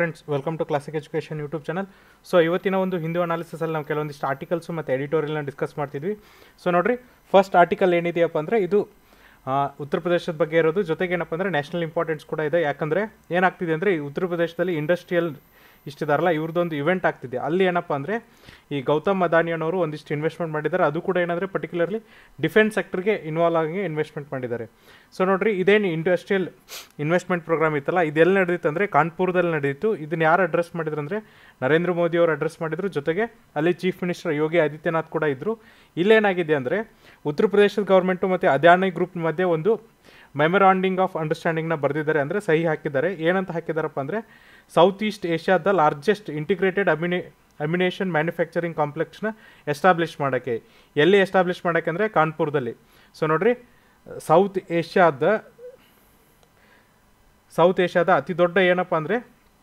friends welcome to classic education YouTube channel so ಇವತ್ತಿನ ಒಂದು ಹಿಂದೂ ಅನಾಲಿಸಿಸಲ್ಲಿ ನಾವು ಕೆಲವೊಂದಿಷ್ಟು ಆರ್ಟಿಕಲ್ಸು ಮತ್ತು ಎಡಿಟೋರಿಯಲ್ನ ಡಿಸ್ಕಸ್ ಮಾಡ್ತಿದ್ವಿ ಸೊ ನೋಡ್ರಿ ಫಸ್ಟ್ ಆರ್ಟಿಕಲ್ ಏನಿದೆಯಪ್ಪ ಅಂದರೆ ಇದು ಆ, ಉತ್ತರ ಪ್ರದೇಶದ ಬಗ್ಗೆ ಇರೋದು ಜೊತೆಗೆ ಏನಪ್ಪ ಅಂದರೆ ನ್ಯಾಷನಲ್ ಇಂಪಾರ್ಟೆನ್ಸ್ ಕೂಡ ಇದೆ ಯಾಕಂದರೆ ಏನಾಗ್ತಿದೆ ಅಂದರೆ ಈ ಉತ್ತರ ಪ್ರದೇಶದಲ್ಲಿ ಇಂಡಸ್ಟ್ರಿಯಲ್ ಇಷ್ಟಿದಾರಲ್ಲ ಇವ್ರದ್ದೊಂದು ಇವೆಂಟ್ ಆಗ್ತಿದೆ ಅಲ್ಲಿ ಏನಪ್ಪ ಅಂದರೆ ಈ ಗೌತಮ್ ಅದಾನಿ ಅನ್ನೋರು ಒಂದಿಷ್ಟು ಇನ್ವೆಸ್ಟ್ಮೆಂಟ್ ಮಾಡಿದ್ದಾರೆ ಅದು ಕೂಡ ಏನಂದರೆ ಪರ್ಟಿಕ್ಯುಲರ್ಲಿ ಡಿಫೆನ್ಸ್ ಸೆಕ್ಟರ್ಗೆ ಇನ್ವಾಲ್ವ್ ಆಗಿ ಇನ್ವೆಸ್ಟ್ಮೆಂಟ್ ಮಾಡಿದ್ದಾರೆ ಸೊ ನೋಡ್ರಿ ಇದೇನು ಇಂಡಸ್ಟ್ರಿಯಲ್ ಇನ್ವೆಸ್ಟ್ಮೆಂಟ್ ಪ್ರೋಗ್ರಾಮ್ ಇತ್ತಲ್ಲ ಇದೆಲ್ಲ ನಡೆದಿತ್ತು ಅಂದರೆ ಕಾನ್ಪುರದಲ್ಲಿ ನಡೆದಿತ್ತು ಇದನ್ನ ಯಾರು ಅಡ್ರೆಸ್ ಮಾಡಿದ್ರು ಅಂದರೆ ನರೇಂದ್ರ ಮೋದಿ ಅವರು ಅಡ್ರೆಸ್ ಮಾಡಿದ್ರು ಜೊತೆಗೆ ಅಲ್ಲಿ ಚೀಫ್ ಮಿನಿಸ್ಟರ್ ಯೋಗಿ ಆದಿತ್ಯನಾಥ್ ಕೂಡ ಇದ್ದರು ಇಲ್ಲೇನಾಗಿದೆ ಅಂದರೆ ಉತ್ತರ ಪ್ರದೇಶದ ಗೌರ್ಮೆಂಟು ಮತ್ತು ಅದಾನಿ ಗ್ರೂಪ್ ಮಧ್ಯೆ ಒಂದು ಮೆಮೊರಾಂಡಿಂಗ್ ಆಫ್ ಅಂಡರ್ಸ್ಟ್ಯಾಂಡಿಂಗ್ನ ಬರೆದಿದ್ದಾರೆ ಅಂದರೆ ಸಹಿ ಹಾಕಿದ್ದಾರೆ ಏನಂತ ಹಾಕಿದಾರಪ್ಪ ಅಂದರೆ ಸೌತ್ ಈಸ್ಟ್ ಏಷ್ಯಾದ ಲಾರ್ಜೆಸ್ಟ್ ಇಂಟಿಗ್ರೇಟೆಡ್ ಅಮಿನೇ ಅಮಿನೇಷನ್ ಮ್ಯಾನುಫ್ಯಾಕ್ಚರಿಂಗ್ ಕಾಂಪ್ಲೆಕ್ಸ್ನ ಎಸ್ಟಾಬ್ಲಿಷ್ ಮಾಡೋಕ್ಕೆ ಎಲ್ಲಿ ಎಸ್ಟಾಬ್ಲಿಷ್ ಮಾಡೋಕ್ಕೆ ಅಂದರೆ ಕಾನ್ಪುರದಲ್ಲಿ ಸೊ ನೋಡ್ರಿ ಸೌತ್ ಏಷ್ಯಾದ ಸೌತ್ ಏಷ್ಯಾದ ಅತಿ ದೊಡ್ಡ ಏನಪ್ಪ ಅಂದರೆ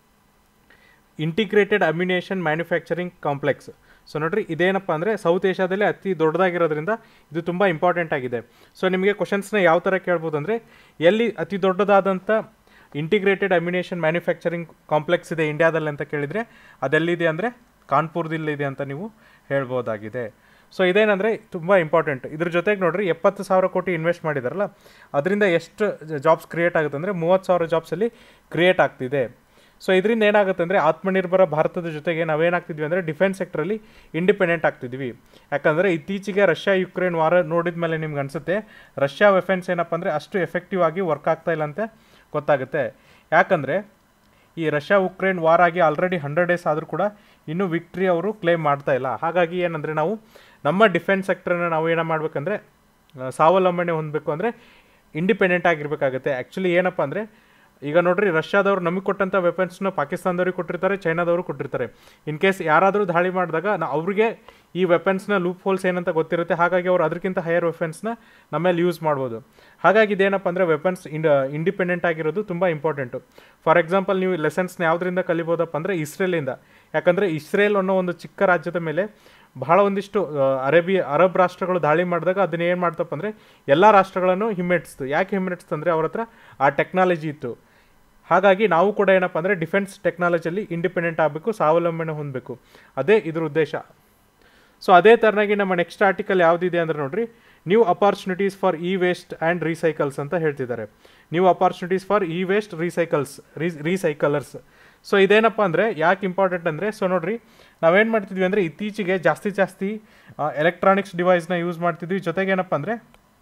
integrated ammunition manufacturing complex so ನೋಡ್ರಿ ಇದೇನಪ್ಪ ಅಂದರೆ ಸೌತ್ ಏಷ್ಯಾದಲ್ಲಿ ಅತಿ ದೊಡ್ಡದಾಗಿರೋದ್ರಿಂದ ಇದು ತುಂಬ ಇಂಪಾರ್ಟೆಂಟ್ ಆಗಿದೆ ಸೊ ನಿಮಗೆ ಕ್ವಶನ್ಸ್ನ ಯಾವ ಥರ ಕೇಳ್ಬೋದು ಅಂದರೆ ಎಲ್ಲಿ ಅತಿ ದೊಡ್ಡದಾದಂಥ ಇಂಟಿಗ್ರೇಟೆಡ್ ಅಮ್ಯುನೇಷನ್ ಮ್ಯಾನುಫ್ಯಾಕ್ಚರಿಂಗ್ ಕಾಂಪ್ಲೆಕ್ಸ್ ಇದೆ ಇಂಡಿಯಾದಲ್ಲಿ ಅಂತ ಕೇಳಿದರೆ ಅದೆಲ್ಲಿದೆ ಅಂದರೆ ಕಾನ್ಪುರದಲ್ಲಿದೆ ಅಂತ ನೀವು ಹೇಳ್ಬೋದಾಗಿದೆ ಸೊ ಇದೇನಂದರೆ ತುಂಬ ಇಂಪಾರ್ಟೆಂಟ್ ಇದ್ರ ಜೊತೆಗೆ ನೋಡ್ರಿ ಎಪ್ಪತ್ತು ಸಾವಿರ ಕೋಟಿ ಇನ್ವೆಸ್ಟ್ ಮಾಡಿದಾರಲ್ಲ ಅದರಿಂದ ಎಷ್ಟು ಜಾಬ್ಸ್ ಕ್ರಿಯೇಟ್ ಆಗುತ್ತೆ ಅಂದರೆ ಮೂವತ್ತು ಸಾವಿರ ಜಾಬ್ಸಲ್ಲಿ ಕ್ರಿಯೇಟ್ ಆಗ್ತಿದೆ ಸೊ ಇದರಿಂದ ಏನಾಗುತ್ತೆ ಅಂದರೆ ಆತ್ಮನಿರ್ಭರ ಭಾರತದ ಜೊತೆಗೆ ನಾವೇನಾಗ್ತಿದ್ವಿ ಅಂದರೆ ಡಿಫೆನ್ಸ್ ಸೆಕ್ಟ್ರಲ್ಲಿ ಇಂಡಿಪೆಂಡೆಂಟ್ ಆಗ್ತಿದ್ವಿ ಯಾಕಂದರೆ ಇತ್ತೀಚೆಗೆ ರಷ್ಯಾ ಯುಕ್ರೇನ್ ವಾರ ನೋಡಿದ ಮೇಲೆ ನಿಮ್ಗೆ ಅನಿಸುತ್ತೆ ರಷ್ಯಾ ವೆಫೆನ್ಸ್ ಏನಪ್ಪ ಅಂದರೆ ಅಷ್ಟು ಎಫೆಕ್ಟಿವ್ ಆಗಿ ವರ್ಕ್ ಆಗ್ತಾ ಇಲ್ಲ ಅಂತ ಗೊತ್ತಾಗುತ್ತೆ ಯಾಕಂದರೆ ಈ ರಷ್ಯಾ ಉಕ್ರೇನ್ ವಾರ್ ಆಗಿ ಆಲ್ರೆಡಿ ಹಂಡ್ರೆಡ್ ಡೇಸ್ ಆದರೂ ಕೂಡ ಇನ್ನೂ ವಿಕ್ಟ್ರಿ ಅವರು ಕ್ಲೇಮ್ ಮಾಡ್ತಾ ಇಲ್ಲ ಹಾಗಾಗಿ ಏನಂದರೆ ನಾವು ನಮ್ಮ ಡಿಫೆನ್ಸ್ ಸೆಕ್ಟರ್ನ ನಾವು ಏನೋ ಮಾಡಬೇಕಂದ್ರೆ ಸ್ವಾವಲಂಬನೆ ಹೊಂದಬೇಕು ಅಂದರೆ ಇಂಡಿಪೆಂಡೆಂಟ್ ಆಗಿರಬೇಕಾಗುತ್ತೆ ಆ್ಯಕ್ಚುಲಿ ಏನಪ್ಪ ಅಂದರೆ ಈಗ ನೋಡ್ರಿ ರಷ್ಯಾದವ್ರು ನಮಗೆ ಕೊಟ್ಟಂಥ ವೆಪನ್ಸ್ನ ಪಾಕಿಸ್ತಾನದವ್ರಿಗೆ ಕೊಟ್ಟಿರ್ತಾರೆ ಚೈನಾದವರು ಕೊಟ್ಟಿರ್ತಾರೆ ಇನ್ ಕೇಸ್ ಯಾರಾದರೂ ದಾಳಿ ಮಾಡಿದಾಗ ನಾ ಅವ್ರಿಗೆ ಈ ವೆಪನ್ಸ್ನ ಲೂಪ್ ಹೋಲ್ಸ್ ಏನಂತ ಗೊತ್ತಿರುತ್ತೆ ಹಾಗಾಗಿ ಅವ್ರು ಅದಕ್ಕಿಂತ ಹೈಯರ್ ವೆಪನ್ಸ್ನ ನಮ್ಮಲ್ಲಿ ಯೂಸ್ ಮಾಡ್ಬೋದು ಹಾಗಾಗಿ ಇದೇನಪ್ಪ ಅಂದರೆ ವೆಪನ್ಸ್ ಇಂಡ ಇಂಡಿಪೆಂಡೆಂಟ್ ಆಗಿರೋದು ತುಂಬ ಇಂಪಾರ್ಟೆಂಟು ಫಾರ್ ಎಕ್ಸಾಂಪಲ್ ನೀವು ಲೆಸನ್ಸ್ನ ಯಾವುದರಿಂದ ಕಲಿಬೋದಪ್ಪ ಅಂದರೆ ಇಸ್ರೇಲಿಂದ ಯಾಕಂದರೆ ಇಸ್ರೇಲ್ ಅನ್ನೋ ಒಂದು ಚಿಕ್ಕ ರಾಜ್ಯದ ಮೇಲೆ ಬಹಳ ಒಂದಿಷ್ಟು ಆ, ಅರೇಬಿಯ ಅರಬ್ ರಾಷ್ಟ್ರಗಳು ದಾಳಿ ಮಾಡಿದಾಗ ಅದನ್ನ ಏನು ಮಾಡ್ತಪ್ಪ ಅಂದರೆ ಎಲ್ಲ ರಾಷ್ಟ್ರಗಳನ್ನು ಹಿಮ್ಮೆಟ್ಟಿಸ್ತು ಯಾಕೆ ಹಿಮ್ಮೆಟ್ಟಿಸ್ತು ಅಂದರೆ ಅವ್ರ ಹತ್ರ ಆ ಟೆಕ್ನಾಲಜಿ ಇತ್ತು ಹಾಗಾಗಿ ನಾವು ಕೂಡ ಏನಪ್ಪ ಅಂದರೆ ಡಿಫೆನ್ಸ್ ಟೆಕ್ನಾಲಜಿಯಲ್ಲಿ ಇಂಡಿಪೆಂಡೆಂಟ್ ಆಗಬೇಕು ಸ್ವಾವಲಂಬನೆ ಹೊಂದಬೇಕು ಅದೇ ಇದ್ರ ಉದ್ದೇಶ ಸೊ ಅದೇ ಥರನಾಗಿ ನಮ್ಮ ನೆಕ್ಸ್ಟ್ ಆರ್ಟಿಕಲ್ ಯಾವುದಿದೆ ಅಂದರೆ ನೋಡ್ರಿ new opportunities for e waste and recycles ಅಂತ ಹೇಳ್ತಿದ್ದಾರೆ new opportunities for e waste recycles re recyclers so ಇದೇನಪ್ಪ ಅಂದರೆ ಯಾಕೆ ಇಂಪಾರ್ಟೆಂಟ್ ಅಂದರೆ ಸೊ ನೋಡ್ರಿ ನಾವೇನು ಮಾಡ್ತಿದ್ವಿ ಅಂದರೆ ಇತ್ತೀಚೆಗೆ ಜಾಸ್ತಿ ಜಾಸ್ತಿ ಎಲೆಕ್ಟ್ರಾನಿಕ್ಸ್ ಡಿವೈಸ್ನ ಯೂಸ್ ಮಾಡ್ತಿದ್ವಿ ಜೊತೆಗೆ ಏನಪ್ಪ ಅಂದರೆ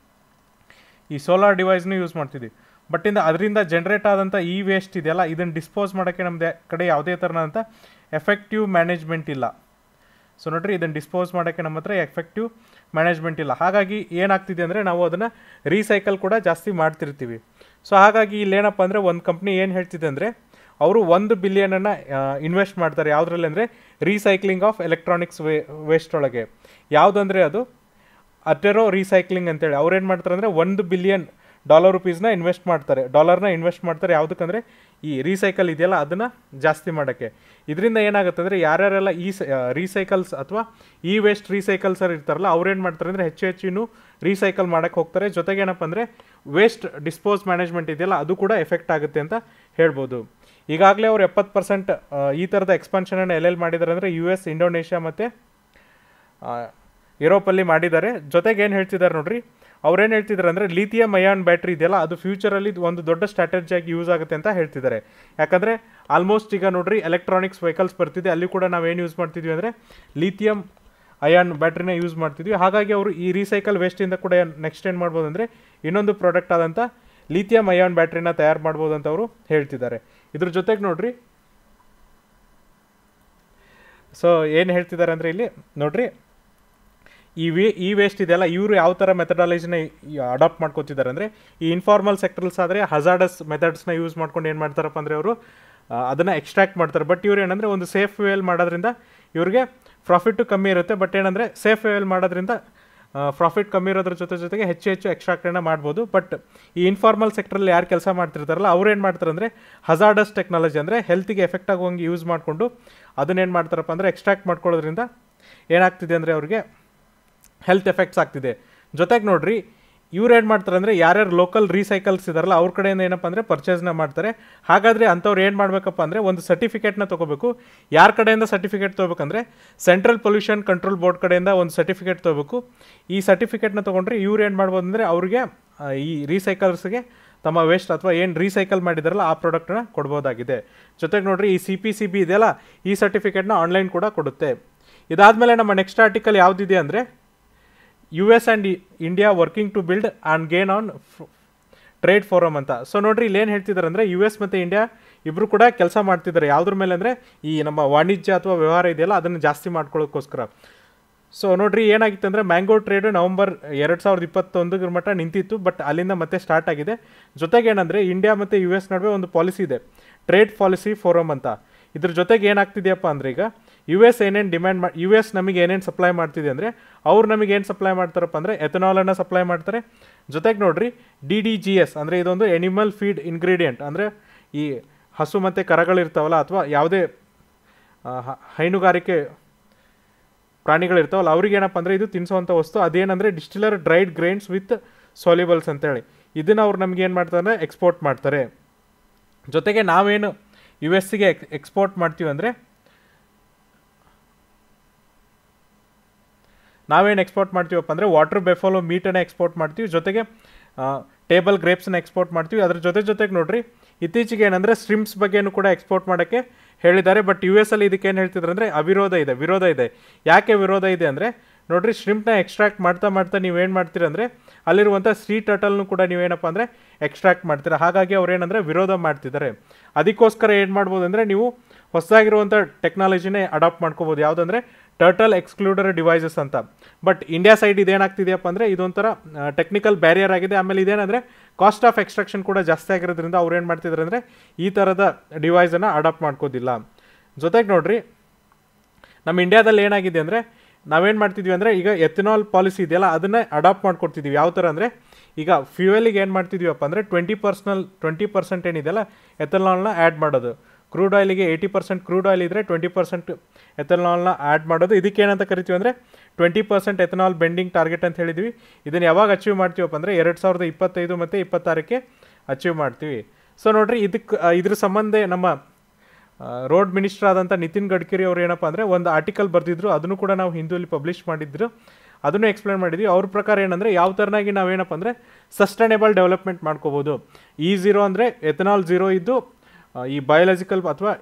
ಈ ಸೋಲಾರ್ ಡಿವೈಸ್ನ ಯೂಸ್ ಮಾಡ್ತಿದ್ವಿ ಬಟ್ ಇಂದ ಅದರಿಂದ ಜನ್ರೇಟ್ ಆದಂಥ ಈ ವೇಸ್ಟ್ ಇದೆಯಲ್ಲ ಇದನ್ನು ಡಿಸ್ಪೋಸ್ ಮಾಡೋಕ್ಕೆ ನಮ್ಮದೇ ಕಡೆ ಯಾವುದೇ ಥರನಾದಂಥ ಎಫೆಕ್ಟಿವ್ ಮ್ಯಾನೇಜ್ಮೆಂಟ್ ಇಲ್ಲ ಸೊ ನೋಡ್ರಿ ಇದನ್ನು ಡಿಸ್ಪೋಸ್ ಮಾಡೋಕ್ಕೆ ನಮ್ಮ ಹತ್ರ ಎಫೆಕ್ಟಿವ್ ಮ್ಯಾನೇಜ್ಮೆಂಟ್ ಇಲ್ಲ ಹಾಗಾಗಿ ಏನಾಗ್ತಿದೆ ಅಂದರೆ ನಾವು ಅದನ್ನು ರೀಸೈಕಲ್ ಕೂಡ ಜಾಸ್ತಿ ಮಾಡ್ತಿರ್ತೀವಿ ಸೊ ಹಾಗಾಗಿ ಇಲ್ಲೇನಪ್ಪ ಅಂದರೆ ಒಂದು ಕಂಪ್ನಿ ಏನು ಹೇಳ್ತಿದೆ ಅಂದರೆ ಅವರು ಒಂದು ಬಿಲಿಯನನ್ನು ಇನ್ವೆಸ್ಟ್ ಮಾಡ್ತಾರೆ ಯಾವುದ್ರಲ್ಲಿ ಅಂದರೆ recycling of electronics way waste ಒಳಗೆ ಯಾವುದಂದರೆ ಅದು ಅಟೆರೋ ರೀಸೈಕ್ಲಿಂಗ್ ಅಂತೇಳಿ ಅವ್ರು ಏನು ಮಾಡ್ತಾರೆ ಅಂದರೆ ಒಂದು ಬಿಲಿಯನ್ ಡಾಲರ್ ರುಪೀಸ್ನ ಇನ್ವೆಸ್ಟ್ ಮಾಡ್ತಾರೆ ಡಾಲರ್ನ ಇನ್ವೆಸ್ಟ್ ಮಾಡ್ತಾರೆ ಯಾವುದಕ್ಕಂದರೆ ಈ ರೀಸೈಕಲ್ ಇದೆಯಲ್ಲ ಅದನ್ನು ಜಾಸ್ತಿ ಮಾಡೋಕ್ಕೆ ಇದರಿಂದ ಏನಾಗುತ್ತೆ ಅಂದರೆ ಯಾರ್ಯಾರೆಲ್ಲ ಈ ರೀಸೈಕಲ್ಸ್ ಅಥವಾ ಈ ವೇಸ್ಟ್ ರೀಸೈಕಲ್ಸರ್ ಇರ್ತಾರಲ್ಲ ಅವ್ರೇನು ಮಾಡ್ತಾರೆ ಅಂದರೆ ಹೆಚ್ಚು ಹೆಚ್ಚು ಇನ್ನೂ ರೀಸೈಕಲ್ ಮಾಡೋಕ್ಕೆ ಹೋಗ್ತಾರೆ ಜೊತೆಗೆ ಏನಪ್ಪ ಅಂದರೆ ವೇಸ್ಟ್ ಡಿಸ್ಪೋಸ್ ಮ್ಯಾನೇಜ್ಮೆಂಟ್ ಇದೆಯಲ್ಲ ಅದು ಕೂಡ ಎಫೆಕ್ಟ್ ಆಗುತ್ತೆ ಅಂತ ಹೇಳ್ಬೋದು ಈಗಾಗಲೇ ಅವ್ರು ಎಪ್ಪತ್ತು ಪರ್ಸೆಂಟ್ ಈ ಥರದ ಎಕ್ಸ್ಪಾನ್ಷನನ್ನು ಎಲ್ಲೆಲ್ಲಿ ಮಾಡಿದ್ದಾರೆ ಅಂದರೆ ಯು ಎಸ್ ಇಂಡೋನೇಷ್ಯಾ ಮತ್ತು ಯುರೋಪಲ್ಲಿ ಮಾಡಿದ್ದಾರೆ ಜೊತೆಗೆ ಏನು ಹೇಳ್ತಿದ್ದಾರೆ ನೋಡ್ರಿ ಅವ್ರೇನು ಹೇಳ್ತಿದ್ದಾರೆ ಅಂದರೆ ಲಿಥಿಯಂ ಅಯಾನ್ ಬ್ಯಾಟ್ರಿ ಇದೆಯಲ್ಲ ಅದು ಫ್ಯೂಚರಲ್ಲಿ ಒಂದು ದೊಡ್ಡ ಸ್ಟ್ರಾಟಜಿಯಾಗಿ ಯೂಸ್ ಆಗುತ್ತೆ ಅಂತ ಹೇಳ್ತಿದ್ದಾರೆ ಯಾಕಂದರೆ ಆಲ್ಮೋಸ್ಟ್ ಈಗ ನೋಡ್ರಿ ಎಲೆಕ್ಟ್ರಾನಿಕ್ಸ್ ವೆಹಿಕಲ್ಸ್ ಬರ್ತಿದೆ ಅಲ್ಲಿ ಕೂಡ ನಾವೇನು ಯೂಸ್ ಮಾಡ್ತಿದ್ವಿ ಅಂದರೆ ಲಿಥಿಯಂ ಅಯಾನ್ ಬ್ಯಾಟ್ರಿನ ಯೂಸ್ ಮಾಡ್ತಿದ್ವಿ ಹಾಗಾಗಿ ಅವರು ಈ ರೀಸೈಕಲ್ ವೇಸ್ಟಿಂದ ಕೂಡ ನೆಕ್ಸ್ಟ್ ಏನು ಮಾಡ್ಬೋದು ಅಂದರೆ ಇನ್ನೊಂದು ಪ್ರಾಡಕ್ಟ್ ಆದಂಥ ಲಿಥಿಯಂ ಅಯಾನ್ ಬ್ಯಾಟ್ರಿನ ತಯಾರು ಮಾಡ್ಬೋದು ಅಂತ ಅವರು ಹೇಳ್ತಿದ್ದಾರೆ ಇದ್ರ ಜೊತೆಗೆ ನೋಡ್ರಿ ಸೊ ಏನು ಹೇಳ್ತಿದ್ದಾರೆ ಅಂದರೆ ಇಲ್ಲಿ ನೋಡ್ರಿ ಈ ವೇ ಈ ವೇಸ್ಟ್ ಇದೆಯಲ್ಲ ಇವರು ಯಾವ ಥರ ಮೆಥಡಾಲಜಿನ ಅಡಾಪ್ಟ್ ಮಾಡ್ಕೋತಿದ್ದಾರೆ ಅಂದರೆ ಈ ಇನ್ಫಾರ್ಮಲ್ ಸೆಕ್ಟರ್ಸ್ ಆದರೆ ಹಜಾರ್ಡಸ್ ಮೆಥಡ್ಸ್ನ ಯೂಸ್ ಮಾಡ್ಕೊಂಡು ಏನು ಮಾಡ್ತಾರಪ್ಪ ಅಂದರೆ ಅವರು ಅದನ್ನು ಎಕ್ಸ್ಟ್ರಾಕ್ಟ್ ಮಾಡ್ತಾರೆ ಬಟ್ ಇವ್ರು ಏನಂದರೆ ಒಂದು ಸೇಫ್ ವೇಲ್ ಮಾಡೋದ್ರಿಂದ ಇವ್ರಿಗೆ ಪ್ರಾಫಿಟ್ಟು ಕಮ್ಮಿ ಇರುತ್ತೆ ಬಟ್ ಏನಂದರೆ ಸೇಫ್ ವೇಲ್ ಮಾಡೋದ್ರಿಂದ ಪ್ರಾಫಿಟ್ ಕಮ್ಮಿ ಇರೋದ್ರ ಜೊತೆ ಜೊತೆಗೆ ಹೆಚ್ಚು ಹೆಚ್ಚು ಎಕ್ಸ್ಟ್ರಾಕ್ಟನ್ನು ಮಾಡ್ಬೋದು ಬಟ್ ಈ ಇನ್ಫಾರ್ಮಲ್ ಸೆಕ್ಟ್ರಲ್ಲಿ ಯಾರು ಕೆಲಸ ಮಾಡ್ತಿರ್ತಾರಲ್ಲ ಅವ್ರು ಏನು ಮಾಡ್ತಾರೆ ಅಂದರೆ ಹಜಾರ್ಡಸ್ ಟೆಕ್ನಾಲಜಿ ಅಂದರೆ ಹೆಲ್ತಿಗೆ ಎಫೆಕ್ಟ್ ಆಗುವಂಗೆ ಯೂಸ್ ಮಾಡಿಕೊಂಡು ಅದನ್ನೇನು ಮಾಡ್ತಾರಪ್ಪ ಅಂದರೆ ಎಕ್ಸ್ಟ್ರಾಕ್ಟ್ ಮಾಡ್ಕೊಳ್ಳೋದ್ರಿಂದ ಏನಾಗ್ತಿದೆ ಅಂದರೆ ಅವ್ರಿಗೆ ಹೆಲ್ತ್ ಎಫೆಕ್ಟ್ಸ್ ಆಗ್ತಿದೆ ಜೊತೆಗೆ ನೋಡ್ರಿ ಇವ್ರು ಏನು ಮಾಡ್ತಾರೆ ಅಂದರೆ ಯಾರ್ಯಾರು ಲೋಕಲ್ ರೀಸೈಕಲ್ಸ್ ಇದಾರಲ್ಲ ಅವ್ರ ಕಡೆಯಿಂದ ಏನಪ್ಪ ಅಂದರೆ ಪರ್ಚೇಸ್ನ ಮಾಡ್ತಾರೆ ಹಾಗಾದರೆ ಅಂಥವ್ರು ಏನು ಮಾಡಬೇಕಪ್ಪ ಅಂದರೆ ಒಂದು ಸರ್ಟಿಫಿಕೇಟ್ನ ತೊಗೋಬೇಕು ಯಾರ ಕಡೆಯಿಂದ ಸರ್ಟಿಫಿಕೇಟ್ ತೊಗೋಬೇಕಂದ್ರೆ ಸೆಂಟ್ರಲ್ ಪೊಲ್ಯೂಷನ್ ಕಂಟ್ರೋಲ್ ಬೋರ್ಡ್ ಕಡೆಯಿಂದ ಒಂದು ಸರ್ಟಿಫಿಕೇಟ್ ತೊಗೋಬೇಕು ಈ ಸರ್ಟಿಫಿಕೇಟ್ನ ತೊಗೊಂಡ್ರೆ ಇವ್ರು ಏನು ಮಾಡ್ಬೋದು ಅಂದರೆ ಅವ್ರಿಗೆ ಆ, ಈ ರೀಸೈಕಲ್ಸ್ಗೆ ತಮ್ಮ ವೇಸ್ಟ್ ಅಥವಾ ಏನು ರೀಸೈಕಲ್ ಮಾಡಿದಾರಲ್ಲ ಆ ಪ್ರಾಡಕ್ಟ್ನ ಕೊಡ್ಬೋದಾಗಿದೆ ಜೊತೆಗೆ ನೋಡ್ರಿ ಈ ಸಿ ಪಿ ಸಿ ಬಿ ಇದೆಯಲ್ಲ ಈ ಸರ್ಟಿಫಿಕೇಟ್ನ ಆನ್ಲೈನ್ ಕೂಡ ಕೊಡುತ್ತೆ ಇದಾದಮೇಲೆ ನಮ್ಮ ನೆಕ್ಸ್ಟ್ ಆರ್ಟಿಕಲ್ ಯಾವುದಿದೆ ಅಂದರೆ U S and India working to build and gain on trade forum ಅಂತ ಸೊ ನೋಡ್ರಿ ಇಲ್ಲಿ ಏನು ಹೇಳ್ತಿದ್ದಾರೆ ಅಂದರೆ ಯು ಎಸ್ ಮತ್ತು ಇಂಡಿಯಾ ಇಬ್ಬರು ಕೂಡ ಕೆಲಸ ಮಾಡ್ತಿದ್ದಾರೆ ಯಾವುದ್ರ ಮೇಲೆ ಅಂದರೆ ಈ ನಮ್ಮ ವಾಣಿಜ್ಯ ಅಥವಾ ವ್ಯವಹಾರ ಇದೆಯಲ್ಲ ಅದನ್ನು ಜಾಸ್ತಿ ಮಾಡ್ಕೊಳ್ಳೋಕ್ಕೋಸ್ಕರ ಸೊ ನೋಡ್ರಿ ಏನಾಗಿತ್ತು ಅಂದರೆ ಮ್ಯಾಂಗೋ ಟ್ರೇಡ್ ನವಂಬರ್ ಎರಡು ಸಾವಿರದ ಇಪ್ಪತ್ತೊಂದರ ಮಟ್ಟ ನಿಂತಿತ್ತು ಬಟ್ ಅಲ್ಲಿಂದ ಮತ್ತೆ ಸ್ಟಾರ್ಟ್ ಆಗಿದೆ ಜೊತೆಗೆ ಏನಂದರೆ ಇಂಡಿಯಾ ಮತ್ತು ಯು ಎಸ್ ನಡುವೆ ಒಂದು ಪಾಲಿಸಿ ಇದೆ ಟ್ರೇಡ್ ಪಾಲಿಸಿ ಫೋರಮ್ ಅಂತ ಇದ್ರ ಜೊತೆಗೆ ಏನಾಗ್ತಿದೆಯಪ್ಪ ಅಂದರೆ ಈಗ ಯು ಎಸ್ ಏನೇನು ಡಿಮ್ಯಾಂಡ್ ಮಾಡಿ ಯು ಎಸ್ ನಮಗೆ ಏನೇನು ಸಪ್ಲೈ ಮಾಡ್ತಿದೆ ಅಂದರೆ ಅವ್ರು ನಮಗೆ ಏನು ಸಪ್ಲೈ ಮಾಡ್ತಾರಪ್ಪ ಅಂದರೆ ಎಥನಾಲನ್ನು ಸಪ್ಲೈ ಮಾಡ್ತಾರೆ ಜೊತೆಗೆ ನೋಡ್ರಿ ಡಿ ಡಿ ಜಿ ಎಸ್ ಅಂದರೆ ಇದೊಂದು ಎನಿಮಲ್ ಫೀಡ್ ಇಂಗ್ರೀಡಿಯೆಂಟ್ ಅಂದರೆ ಈ ಹಸು ಮತ್ತು ಕರಗಳಿರ್ತಾವಲ್ಲ ಅಥವಾ ಯಾವುದೇ ಆ, ಹ- ಹೈನುಗಾರಿಕೆ ಪ್ರಾಣಿಗಳಿರ್ತಾವಲ್ಲ ಅವ್ರಿಗೆ ಏನಪ್ಪ ಅಂದರೆ ಇದು ತಿನ್ನಿಸುವಂಥ ವಸ್ತು ಅದೇನಂದರೆ distiller dried grains with solubles ಅಂತೇಳಿ ಇದನ್ನು ಅವ್ರು ನಮ್ಗೆ ಏನು ಮಾಡ್ತಾರೆ ಅಂದರೆ ಎಕ್ಸ್ಪೋರ್ಟ್ ಮಾಡ್ತಾರೆ ಜೊತೆಗೆ ನಾವೇನು ಯು ಎಸ್ಸಿಗೆ ಎಕ್ಸ್ಪೋರ್ಟ್ ಮಾಡ್ತೀವಿ ಅಂದರೆ ನಾವೇನು ಎಕ್ಸ್ಪೋರ್ಟ್ ಮಾಡ್ತೀವಪ್ಪ ಅಂದರೆ ವಾಟರ್ ಬೆಫಾಲೋ ಮೀಟನ್ನು ಎಕ್ಸ್ಪೋರ್ಟ್ ಮಾಡ್ತೀವಿ ಜೊತೆಗೆ ಟೇಬಲ್ ಗ್ರೇಪ್ಸನ್ನ ಎಕ್ಸ್ಪೋರ್ಟ್ ಮಾಡ್ತೀವಿ ಅದ್ರ ಜೊತೆ ಜೊತೆಗೆ ನೋಡ್ರಿ ಇತ್ತೀಚೆಗೆ ಏನಂದರೆ ಸ್ಟ್ರಿಮ್ಸ್ ಬಗ್ಗೆನೂ ಕೂಡ ಎಕ್ಸ್ಪೋರ್ಟ್ ಮಾಡೋಕ್ಕೆ ಹೇಳಿದ್ದಾರೆ ಬಟ್ ಯು ಎಸ್ ಅಲ್ಲಿ ಇದಕ್ಕೆ ಏನು ಹೇಳ್ತಿದ್ರು ಅಂದರೆ ಅವಿರೋಧ ಇದೆ ವಿರೋಧ ಇದೆ ಯಾಕೆ ವಿರೋಧ ಇದೆ ಅಂದರೆ ನೋಡ್ರಿ ಶ್ರಿಂಪ್ನ ಎಕ್ಸ್ಟ್ರಾಕ್ಟ್ ಮಾಡ್ತಾ ಮಾಡ್ತಾ ನೀವೇನು ಮಾಡ್ತೀರ ಅಂದರೆ ಅಲ್ಲಿರುವಂಥ ಸೀ ಟಟಲ್ನು ಕೂಡ ನೀವೇನಪ್ಪ ಅಂದರೆ ಎಕ್ಸ್ಟ್ರಾಕ್ಟ್ ಮಾಡ್ತೀರಾ ಹಾಗಾಗಿ ಅವ್ರು ಏನಂದರೆ ವಿರೋಧ ಮಾಡ್ತಿದ್ದಾರೆ ಅದಕ್ಕೋಸ್ಕರ ಏನು ಮಾಡ್ಬೋದು ಅಂದರೆ ನೀವು ಹೊಸದಾಗಿರುವಂಥ ಟೆಕ್ನಾಲಜಿನೇ ಅಡಾಪ್ಟ್ ಮಾಡ್ಕೋಬೋದು ಯಾವುದಂದ್ರೆ ಟರ್ಟಲ್ ಎಕ್ಸ್ಕ್ಲೂಡರ್ ಡಿವೈಸಸ್ ಅಂತ ಬಟ್ ಇಂಡಿಯಾ ಸೈಡ್ ಇದೇನಾಗ್ತಿದೆಯಪ್ಪ ಅಂದರೆ ಇದೊಂಥರ ಟೆಕ್ನಿಕಲ್ ಬ್ಯಾರಿಯರ್ ಆಗಿದೆ ಆಮೇಲೆ ಇದೇನಂದರೆ ಕಾಸ್ಟ್ ಆಫ್ ಎಕ್ಸ್ಟ್ರಾಕ್ಷನ್ ಕೂಡ ಜಾಸ್ತಿ ಆಗಿರೋದ್ರಿಂದ ಅವ್ರು ಏನು ಮಾಡ್ತಿದ್ದಾರೆ ಅಂದರೆ ಈ ಥರದ ಡಿವೈಸನ್ನು ಅಡಾಪ್ಟ್ ಮಾಡ್ಕೋದಿಲ್ಲ ಜೊತೆಗೆ ನೋಡ್ರಿ ನಮ್ಮ ಇಂಡಿಯಾದಲ್ಲಿ ಏನಾಗಿದೆ ಅಂದರೆ ನಾವೇನು ಮಾಡ್ತಿದ್ವಿ ಅಂದರೆ ಈಗ ಎಥನಾಲ್ ಪಾಲಿಸಿ ಇದೆಯಲ್ಲ ಅದನ್ನೇ ಅಡಾಪ್ಟ್ ಮಾಡ್ಕೊಡ್ತಿದ್ವಿ ಯಾವ ಥರ ಅಂದರೆ ಈಗ ಫ್ಯೂಯಲಿಗೆ ಏನು ಮಾಡ್ತಿದ್ವಿಪ್ಪ ಅಂದರೆ ಟ್ವೆಂಟಿ ಪರ್ಸ್ನಲ್ ಟ್ವೆಂಟಿ ಪರ್ಸೆಂಟ್ ಏನಿದೆಯಲ್ಲ ಎಥನಾಲ್ನ ಆ್ಯಡ್ ಮಾಡೋದು ಕ್ರೂಡ್ ಆಯಿಲಿಗೆ ಏಯ್ಟಿ ಪರ್ಸೆಂಟ್ ಕ್ರೂಡ್ ಆಯಿಲ್ ಇದ್ದರೆ ಟ್ವೆಂಟಿ ಪರ್ಸೆಂಟ್ ಎಥನಾಲ್ನ ಆ್ಯಡ್ ಮಾಡೋದು ಇದಕ್ಕೆ ಏನಂತ ಕರಿತೀವಿ ಅಂದರೆ twenty percent ethanol blending target ಅಂತ ಹೇಳಿದ್ವಿ ಇದನ್ನು ಯಾವಾಗ ಅಚೀವ್ ಮಾಡ್ತೀವಪ್ಪ ಅಂದರೆ ಎರಡು ಸಾವಿರದ ಇಪ್ಪತ್ತೈದು ಮತ್ತು ಇಪ್ಪತ್ತಾರಕ್ಕೆ ಅಚೀವ್ ಮಾಡ್ತೀವಿ ಸೊ ನೋಡ್ರಿ ಇದಕ್ಕೆ ಇದ್ರ ಸಂಬಂಧ ನಮ್ಮ ರೋಡ್ ಮಿನಿಸ್ಟರ್ ಆದಂಥ ನಿತಿನ್ ಗಡ್ಕರಿ ಅವರು ಏನಪ್ಪ ಅಂದರೆ ಒಂದು ಆರ್ಟಿಕಲ್ ಬರೆದಿದ್ರು ಅದನ್ನು ಕೂಡ ನಾವು ಹಿಂದೂಲಿ ಪಬ್ಲಿಷ್ ಮಾಡಿದ್ರು ಅದನ್ನು ಎಕ್ಸ್ಪ್ಲೇನ್ ಮಾಡಿದ್ವಿ ಅವ್ರ ಪ್ರಕಾರ ಏನಂದರೆ ಯಾವ ಥರನಾಗಿ ನಾವೇನಪ್ಪ ಅಂದರೆ ಸಸ್ಟೈನೇಬಲ್ ಡೆವಲಪ್ಮೆಂಟ್ ಮಾಡ್ಕೋಬೋದು ಈ ಝೀರೋ ಅಂದರೆ ಎಥನಾಲ್ ಝೀರೋ ಇದ್ದು ಆ, ಈ ಬಯೋಲಾಜಿಕಲ್ ಅಥವಾ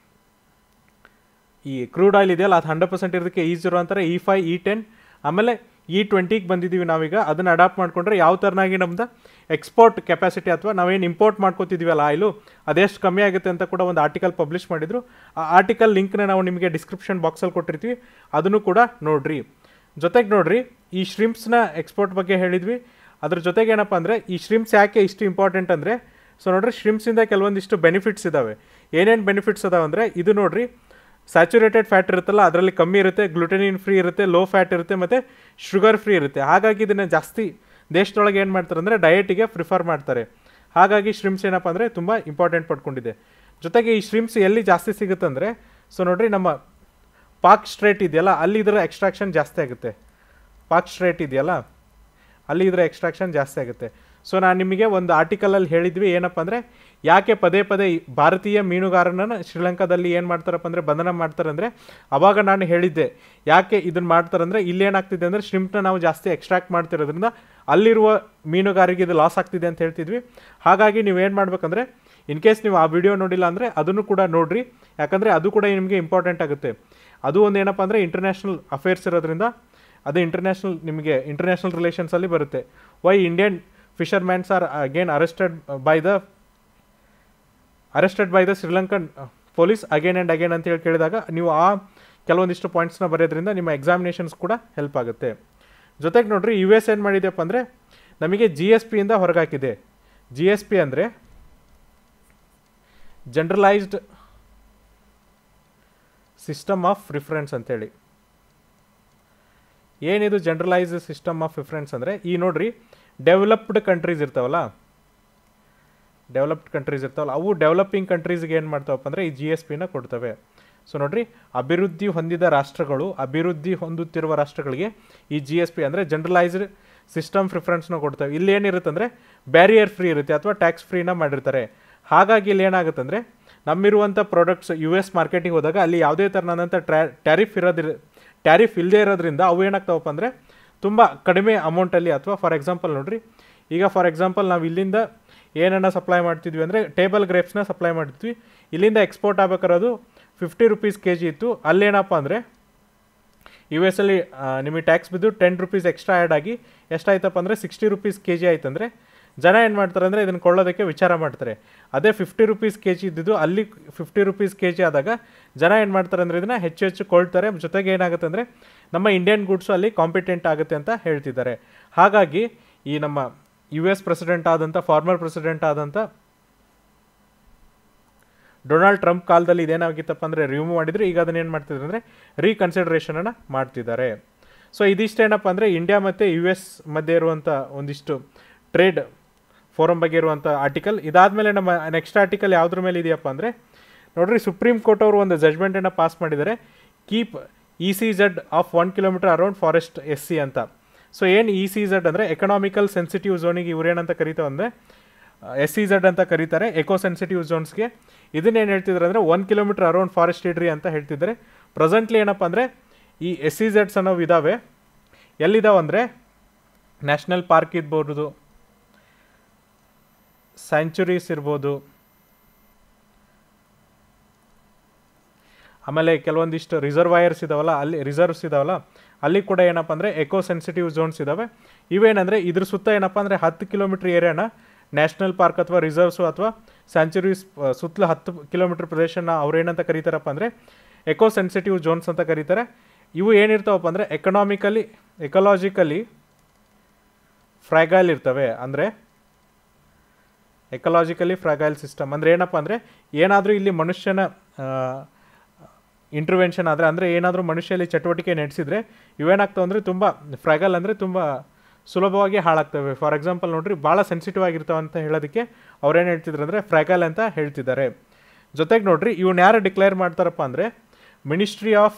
ಈ ಕ್ರೂಡ್ ಆಯಿಲ್ ಇದೆಯಲ್ಲ ಅದು ಹಂಡ್ರೆಡ್ ಪರ್ಸೆಂಟ್ ಇರೋದಕ್ಕೆ ಈ ಜೀರೋ ಅಂತಾರೆ ಇ ಫೈ ಇ ಟೆನ್ ಆಮೇಲೆ ಇ ಟ್ವೆಂಟಿಗೆ ಬಂದಿದ್ದೀವಿ ನಾವೀಗ ಅದನ್ನು ಅಡಾಪ್ಟ್ ಮಾಡ್ಕೊಂಡ್ರೆ ಯಾವ ಥರನಾಗಿ ನಮ್ದು ಎಕ್ಸ್ಪೋರ್ಟ್ ಕೆಪಾಸಿಟಿ ಅಥವಾ ನಾವೇನು ಇಂಪೋರ್ಟ್ ಮಾಡ್ಕೋತಿದ್ದೀವಲ್ಲ ಆಯಿಲು ಅದೆಷ್ಟು ಕಮ್ಮಿ ಆಗುತ್ತೆ ಅಂತ ಕೂಡ ಒಂದು ಆರ್ಟಿಕಲ್ ಪಬ್ಲಿಷ್ ಮಾಡಿದ್ರು ಆ ಆರ್ಟಿಕಲ್ ಲಿಂಕ್ನ ನಾವು ನಿಮಗೆ ಡಿಸ್ಕ್ರಿಪ್ಷನ್ ಬಾಕ್ಸಲ್ಲಿ ಕೊಟ್ಟಿರ್ತೀವಿ ಅದನ್ನು ಕೂಡ ನೋಡ್ರಿ ಜೊತೆಗೆ ನೋಡ್ರಿ ಈ ಶ್ರಿಂಪ್ಸ್ನ ಎಕ್ಸ್ಪೋರ್ಟ್ ಬಗ್ಗೆ ಹೇಳಿದ್ವಿ ಅದ್ರ ಜೊತೆಗೆ ಏನಪ್ಪ ಅಂದರೆ ಈ ಶ್ರಿಂಪ್ಸ್ ಯಾಕೆ ಇಷ್ಟು ಇಂಪಾರ್ಟೆಂಟ್ ಅಂದರೆ ಸೊ ನೋಡ್ರಿ ಶ್ರಿಂಪ್ಸಿಂದ ಕೆಲವೊಂದಿಷ್ಟು ಬೆನಿಫಿಟ್ಸ್ ಇದ್ದಾವೆ ಏನೇನು ಬೆನಿಫಿಟ್ಸ್ ಅದಾವೆ ಅಂದರೆ ಇದು ನೋಡ್ರಿ ಸ್ಯಾಚುರೇಟೆಡ್ ಫ್ಯಾಟ್ ಇರುತ್ತಲ್ಲ ಅದರಲ್ಲಿ ಕಮ್ಮಿ ಇರುತ್ತೆ ಗ್ಲುಟೆನಿನ್ ಫ್ರೀ ಇರುತ್ತೆ ಲೋ ಫ್ಯಾಟ್ ಇರುತ್ತೆ ಮತ್ತು ಶುಗರ್ ಫ್ರೀ ಇರುತ್ತೆ ಹಾಗಾಗಿ ಇದನ್ನು ಜಾಸ್ತಿ ದೇಶದೊಳಗೆ ಏನು ಮಾಡ್ತಾರೆ ಅಂದರೆ ಡಯಟಿಗೆ ಪ್ರಿಫರ್ ಮಾಡ್ತಾರೆ ಹಾಗಾಗಿ ಶ್ರಿಮ್ಸ್ ಏನಪ್ಪ ಅಂದರೆ ತುಂಬ ಇಂಪಾರ್ಟೆಂಟ್ ಪಡ್ಕೊಂಡಿದೆ ಜೊತೆಗೆ ಈ ಶ್ರಿಮ್ಸ್ ಎಲ್ಲಿ ಜಾಸ್ತಿ ಸಿಗುತ್ತಂದರೆ ಸೊ ನೋಡ್ರಿ ನಮ್ಮ ಪಾಕ್ ಸ್ಟ್ರೇಟ್ ಇದೆಯಲ್ಲ ಅಲ್ಲಿ ಇದರ ಎಕ್ಸ್ಟ್ರಾಕ್ಷನ್ ಜಾಸ್ತಿ ಆಗುತ್ತೆ ಪಾಕ್ ಸ್ಟ್ರೇಟ್ ಇದೆಯಲ್ಲ ಅಲ್ಲಿ ಇದರ ಎಕ್ಸ್ಟ್ರಾಕ್ಷನ್ ಜಾಸ್ತಿ ಆಗುತ್ತೆ ಸೊ ನಾನು ನಿಮಗೆ ಒಂದು ಆರ್ಟಿಕಲಲ್ಲಿ ಹೇಳಿದ್ವಿ ಏನಪ್ಪ ಅಂದರೆ ಯಾಕೆ ಪದೇ ಪದೇ ಈ ಭಾರತೀಯ ಮೀನುಗಾರನನ್ನು ಶ್ರೀಲಂಕಾದಲ್ಲಿ ಏನು ಮಾಡ್ತಾರಪ್ಪ ಅಂದರೆ ಬಂಧನ ಮಾಡ್ತಾರೆ ಅಂದರೆ ಅವಾಗ ನಾನು ಹೇಳಿದ್ದೆ ಯಾಕೆ ಇದನ್ನು ಮಾಡ್ತಾರಂದರೆ ಇಲ್ಲಿ ಏನಾಗ್ತಿದೆ ಅಂದರೆ ಶ್ರಿಂಪ್ನ ನಾವು ಜಾಸ್ತಿ ಎಕ್ಸ್ಟ್ರಾಕ್ಟ್ ಮಾಡ್ತಿರೋದ್ರಿಂದ ಅಲ್ಲಿರುವ ಮೀನುಗಾರಿಗೆ ಇದು ಲಾಸ್ ಆಗ್ತಿದೆ ಅಂತ ಹೇಳ್ತಿದ್ವಿ ಹಾಗಾಗಿ ನೀವೇನು ಮಾಡ್ಬೇಕಂದ್ರೆ ಇನ್ ಕೇಸ್ ನೀವು ಆ ವಿಡಿಯೋ ನೋಡಿಲ್ಲ ಅಂದರೆ ಅದನ್ನು ಕೂಡ ನೋಡ್ರಿ ಯಾಕಂದರೆ ಅದು ಕೂಡ ನಿಮಗೆ ಇಂಪಾರ್ಟೆಂಟ್ ಆಗುತ್ತೆ ಅದು ಒಂದು ಏನಪ್ಪ ಅಂದರೆ ಇಂಟರ್ನ್ಯಾಷನಲ್ ಅಫೇರ್ಸ್ ಇರೋದ್ರಿಂದ ಅದು ಇಂಟರ್ನ್ಯಾಷನಲ್ ನಿಮಗೆ ಇಂಟರ್ನ್ಯಾಷನಲ್ ರಿಲೇಷನ್ಸಲ್ಲಿ ಬರುತ್ತೆ why Indian fishermans are again arrested by the arrested by the Sri Lankan police again and again ಅಂತ ಹೇಳಿ ಕೇಳಿದಾಗ ನೀವು ಆ ಕೆಲವೊಂದಿಷ್ಟು ಪಾಯಿಂಟ್ಸ್ನ ಬರೆಯೋದ್ರಿಂದ ನಿಮ್ಮ ಎಕ್ಸಾಮಿನೇಷನ್ಸ್ ಕೂಡ ಹೆಲ್ಪ್ ಆಗುತ್ತೆ ಜೊತೆಗೆ ನೋಡ್ರಿ ಯು ಎಸ್ ಏನು ಮಾಡಿದೆಯಪ್ಪ ಅಂದರೆ ನಮಗೆ ಜಿ ಎಸ್ ಪಿಯಿಂದ ಹೊರಗಾಕಿದೆ ಜಿ ಎಸ್ ಪಿ ಅಂದರೆ ಜನರಲೈಸ್ಡ್ ಸಿಸ್ಟಮ್ ಆಫ್ ರಿಫರೆನ್ಸ್ ಅಂತೇಳಿ ಏನಿದು ಜನರಲೈಸ್ಡ್ ಸಿಸ್ಟಮ್ ಆಫ್ ರಿಫರೆನ್ಸ್ ಅಂದರೆ ಈ ನೋಡ್ರಿ ಡೆವಲಪ್ಡ್ ಕಂಟ್ರೀಸ್ ಇರ್ತಾವಲ್ಲ ಡೆವಲಪ್ಡ್ ಕಂಟ್ರೀಸ್ ಇರ್ತಾವಲ್ಲ ಅವು ಡೆವಲಪಿಂಗ್ ಕಂಟ್ರೀಸ್ಗೆ ಏನು ಮಾಡ್ತಾವಪ್ಪ ಅಂದರೆ ಈ ಜಿ ಎಸ್ ಪಿನ ಕೊಡ್ತವೆ ಸೊ ನೋಡ್ರಿ ಅಭಿವೃದ್ಧಿ ಹೊಂದಿದ ರಾಷ್ಟ್ರಗಳು ಅಭಿವೃದ್ಧಿ ಹೊಂದುತ್ತಿರುವ ರಾಷ್ಟ್ರಗಳಿಗೆ ಈ ಜಿ ಎಸ್ ಪಿ ಅಂದರೆ ಜನರಲೈಸ್ಡ್ ಸಿಸ್ಟಮ್ ಪ್ರಿಫರೆನ್ಸ್ನ ಕೊಡ್ತವೆ ಇಲ್ಲಿ ಏನಿರುತ್ತೆ ಅಂದರೆ ಬ್ಯಾರಿಯರ್ ಫ್ರೀ ಇರುತ್ತೆ ಅಥವಾ ಟ್ಯಾಕ್ಸ್ ಫ್ರೀನ ಮಾಡಿರ್ತಾರೆ ಹಾಗಾಗಿ ಇಲ್ಲಿ ಏನಾಗುತ್ತೆ ಅಂದರೆ ನಮ್ಮಿರುವಂಥ ಪ್ರಾಡಕ್ಟ್ಸ್ ಯು ಎಸ್ ಮಾರ್ಕೆಟಿಗೆ ಹೋದಾಗ ಅಲ್ಲಿ ಯಾವುದೇ ಥರನಾದಂಥ ಟ್ಯಾ ಟ್ಯಾರಿಫ್ ಇರೋದಿರ ಟ್ಯಾರಿಫ್ ಇಲ್ಲದೆ ಇರೋದ್ರಿಂದ ಅವು ಏನಾಗ್ತಾವಪ್ಪ ಅಂದರೆ ತುಂಬ ಕಡಿಮೆ ಅಮೌಂಟಲ್ಲಿ ಅಥವಾ ಫಾರ್ ಎಕ್ಸಾಂಪಲ್ ನೋಡ್ರಿ ಈಗ ಫಾರ್ ಎಕ್ಸಾಂಪಲ್ ನಾವು ಇಲ್ಲಿಂದ ಏನನ್ನ ಸಪ್ಲೈ ಮಾಡ್ತಿದ್ವಿ ಅಂದರೆ ಟೇಬಲ್ ಗ್ರೇಪ್ಸ್ನ ಸಪ್ಲೈ ಮಾಡ್ತಿದ್ವಿ ಇಲ್ಲಿಂದ ಎಕ್ಸ್ಪೋರ್ಟ್ ಆಗ್ಬೇಕಾರೋದು ಫಿಫ್ಟಿ ರುಪೀಸ್ ಕೆ ಜಿ ಇತ್ತು ಅಲ್ಲೇನಪ್ಪ ಅಂದರೆ ಯು ಎಸ್ ಅಲ್ಲಿ ಆ, ನಿಮಗೆ ಟ್ಯಾಕ್ಸ್ ಬಿದ್ದು ಟೆನ್ ರುಪೀಸ್ ಎಕ್ಸ್ಟ್ರಾ ಆ್ಯಡ್ ಆಗಿ ಎಷ್ಟಾಯ್ತಪ್ಪ ಅಂದರೆ ಸಿಕ್ಸ್ಟಿ ರುಪೀಸ್ ಕೆ ಜಿ ಆಯ್ತಂದರೆ ಜನ ಏನು ಮಾಡ್ತಾರೆ ಅಂದರೆ ಇದನ್ನು ಕೊಳ್ಳೋದಕ್ಕೆ ವಿಚಾರ ಮಾಡ್ತಾರೆ ಅದೇ ಫಿಫ್ಟಿ ರುಪೀಸ್ ಕೆ ಜಿ ಇದ್ದಿದ್ದು ಅಲ್ಲಿ ಫಿಫ್ಟಿ ರುಪೀಸ್ ಕೆ ಜಿ ಆದಾಗ ಜನ ಏನು ಮಾಡ್ತಾರೆ ಅಂದರೆ ಇದನ್ನು ಹೆಚ್ಚು ಹೆಚ್ಚು ಕೊಳ್ತಾರೆ ಜೊತೆಗೆ ಏನಾಗುತ್ತೆ ಅಂದರೆ ನಮ್ಮ ಇಂಡಿಯನ್ ಗುಡ್ಸು ಅಲ್ಲಿ ಕಾಂಪಿಟೆಂಟ್ ಆಗುತ್ತೆ ಅಂತ ಹೇಳ್ತಿದ್ದಾರೆ ಹಾಗಾಗಿ ಈ ನಮ್ಮ ಯು ಎಸ್ ಪ್ರೆಸಿಡೆಂಟ್ ಆದಂಥ ಫಾರ್ಮರ್ ಪ್ರೆಸಿಡೆಂಟ್ ಆದಂಥ ಡೊನಾಲ್ಡ್ ಟ್ರಂಪ್ ಕಾಲದಲ್ಲಿ ಇದೇನಾಗಿತ್ತಪ್ಪ ಅಂದರೆ ರಿಮೂವ್ ಮಾಡಿದ್ರೆ ಈಗ ಅದನ್ನ ಏನು ಮಾಡ್ತಿದ್ರು ಅಂದರೆ ರೀಕನ್ಸಿಡರೇಷನನ್ನು ಮಾಡ್ತಿದ್ದಾರೆ ಸೊ ಇದಿಷ್ಟೇನಪ್ಪ ಅಂದರೆ ಇಂಡಿಯಾ ಮತ್ತು ಯು ಎಸ್ ಮಧ್ಯೆ ಇರುವಂಥ ಒಂದಿಷ್ಟು ಟ್ರೇಡ್ ಫೋರಮ್ ಬಗ್ಗೆ ಇರುವಂಥ ಆರ್ಟಿಕಲ್ ಇದಾದಮೇಲೆ ನಮ್ಮ ನೆಕ್ಸ್ಟ್ ಆರ್ಟಿಕಲ್ ಯಾವುದ್ರ ಮೇಲೆ ಇದೆಯಪ್ಪ ಅಂದರೆ ನೋಡ್ರಿ ಸುಪ್ರೀಂ ಕೋರ್ಟ್ ಅವರು ಒಂದು ಜಜ್ಮೆಂಟನ್ನು ಪಾಸ್ ಮಾಡಿದ್ದಾರೆ keep E C Z of one kilometre around forest S C ಅಂತ ಸೊ ಏನು ಇ ಸಿ ಜಡ್ ಅಂದರೆ ಎಕನಾಮಿಕಲ್ ಸೆನ್ಸಿಟಿವ್ ಝೋನಿಗೆ ಇವ್ರೇನಂತ ಕರೀತಾವೆ ಅಂದರೆ ಎಸ್ ಸಿ ಜಡ್ ಅಂತ ಕರೀತಾರೆ ಎಕೋ ಸೆನ್ಸಿಟಿವ್ ಝೋನ್ಸ್ಗೆ ಇದನ್ನೇನು ಹೇಳ್ತಿದ್ದಾರೆ ಅಂದರೆ ಒನ್ ಕಿಲೋಮೀಟರ್ ಅರೌಂಡ್ ಫಾರೆಸ್ಟ್ ಇಡ್ರಿ ಅಂತ ಹೇಳ್ತಿದ್ದಾರೆ ಪ್ರೆಸೆಂಟ್ಲಿ ಏನಪ್ಪ ಅಂದರೆ ಈ ಎಸ್ ಸಿ ಜಡ್ಸ್ ಅನ್ನೋವು ಇದ್ದಾವೆ ಎಲ್ಲಿದ್ದಾವೆ ಅಂದರೆ ನ್ಯಾಷನಲ್ ಪಾರ್ಕ್ ಇರ್ಬೋದು ಸ್ಯಾಂಚುರೀಸ್ ಇರ್ಬೋದು ಆಮೇಲೆ ಕೆಲವೊಂದಿಷ್ಟು ರಿಸರ್ವಾಯರ್ಸ್ ಇದಾವಲ್ಲ ಅಲ್ಲಿ ರಿಸರ್ವ್ಸ್ ಇದಾವಲ್ಲ ಅಲ್ಲಿ ಕೂಡ ಏನಪ್ಪ ಅಂದರೆ ಎಕೋ ಸೆನ್ಸಿಟಿವ್ ಝೋನ್ಸ್ ಇದ್ದಾವೆ ಇವೇನಂದರೆ ಇದ್ರ ಸುತ್ತ ಏನಪ್ಪ ಅಂದರೆ ಹತ್ತು ಕಿಲೋಮೀಟ್ರ್ ಏರಿಯಾನ ನ್ಯಾಷನಲ್ ಪಾರ್ಕ್ ಅಥವಾ ರಿಸರ್ವ್ಸು ಅಥವಾ ಸ್ಯಾಂಚುರೀಸ್ ಸುತ್ತಲೂ ಹತ್ತು ಕಿಲೋಮೀಟ್ರ್ ಪ್ರದೇಶನ ಅವ್ರೇನಂತ ಕರೀತಾರಪ್ಪ ಅಂದರೆ ಎಕೋ ಸೆನ್ಸಿಟಿವ್ ಝೋನ್ಸ್ ಅಂತ ಕರೀತಾರೆ ಇವು ಏನಿರ್ತಾವಪ್ಪ ಅಂದರೆ ಎಕನಾಮಿಕಲಿ ಎಕಲಾಜಿಕಲಿ ಫ್ರ್ಯಾಗೈಲ್ ಇರ್ತವೆ ಅಂದರೆ ಎಕಲಾಜಿಕಲಿ ಫ್ರಾಗೈಲ್ ಸಿಸ್ಟಮ್ ಅಂದರೆ ಏನಪ್ಪ ಅಂದರೆ ಏನಾದರೂ ಇಲ್ಲಿ ಮನುಷ್ಯನ ಇಂಟರ್ವೆನ್ಷನ್ ಆದರೆ ಅಂದರೆ ಏನಾದರೂ ಮನುಷ್ಯಲ್ಲಿ ಚಟುವಟಿಕೆ ನಡೆಸಿದರೆ ಇವೇನಾಗ್ತಾವೆ ಅಂದರೆ ತುಂಬ ಫ್ರಾಗಲ್ ಅಂದರೆ ತುಂಬ ಸುಲಭವಾಗಿ ಹಾಳಾಗ್ತವೆ ಫಾರ್ ಎಕ್ಸಾಂಪಲ್ ನೋಡ್ರಿ ಭಾಳ ಸೆನ್ಸಿಟಿವ್ ಆಗಿರ್ತಾವೆ ಅಂತ ಹೇಳೋದಕ್ಕೆ ಅವ್ರೇನು ಹೇಳ್ತಿದ್ರು ಅಂದರೆ ಫ್ರಾಗಲ್ ಅಂತ ಹೇಳ್ತಿದ್ದಾರೆ ಜೊತೆಗೆ ನೋಡ್ರಿ ಇವ್ನ ಯಾರು ಡಿಕ್ಲೇರ್ ಮಾಡ್ತಾರಪ್ಪ ಅಂದರೆ ಮಿನಿಸ್ಟ್ರಿ ಆಫ್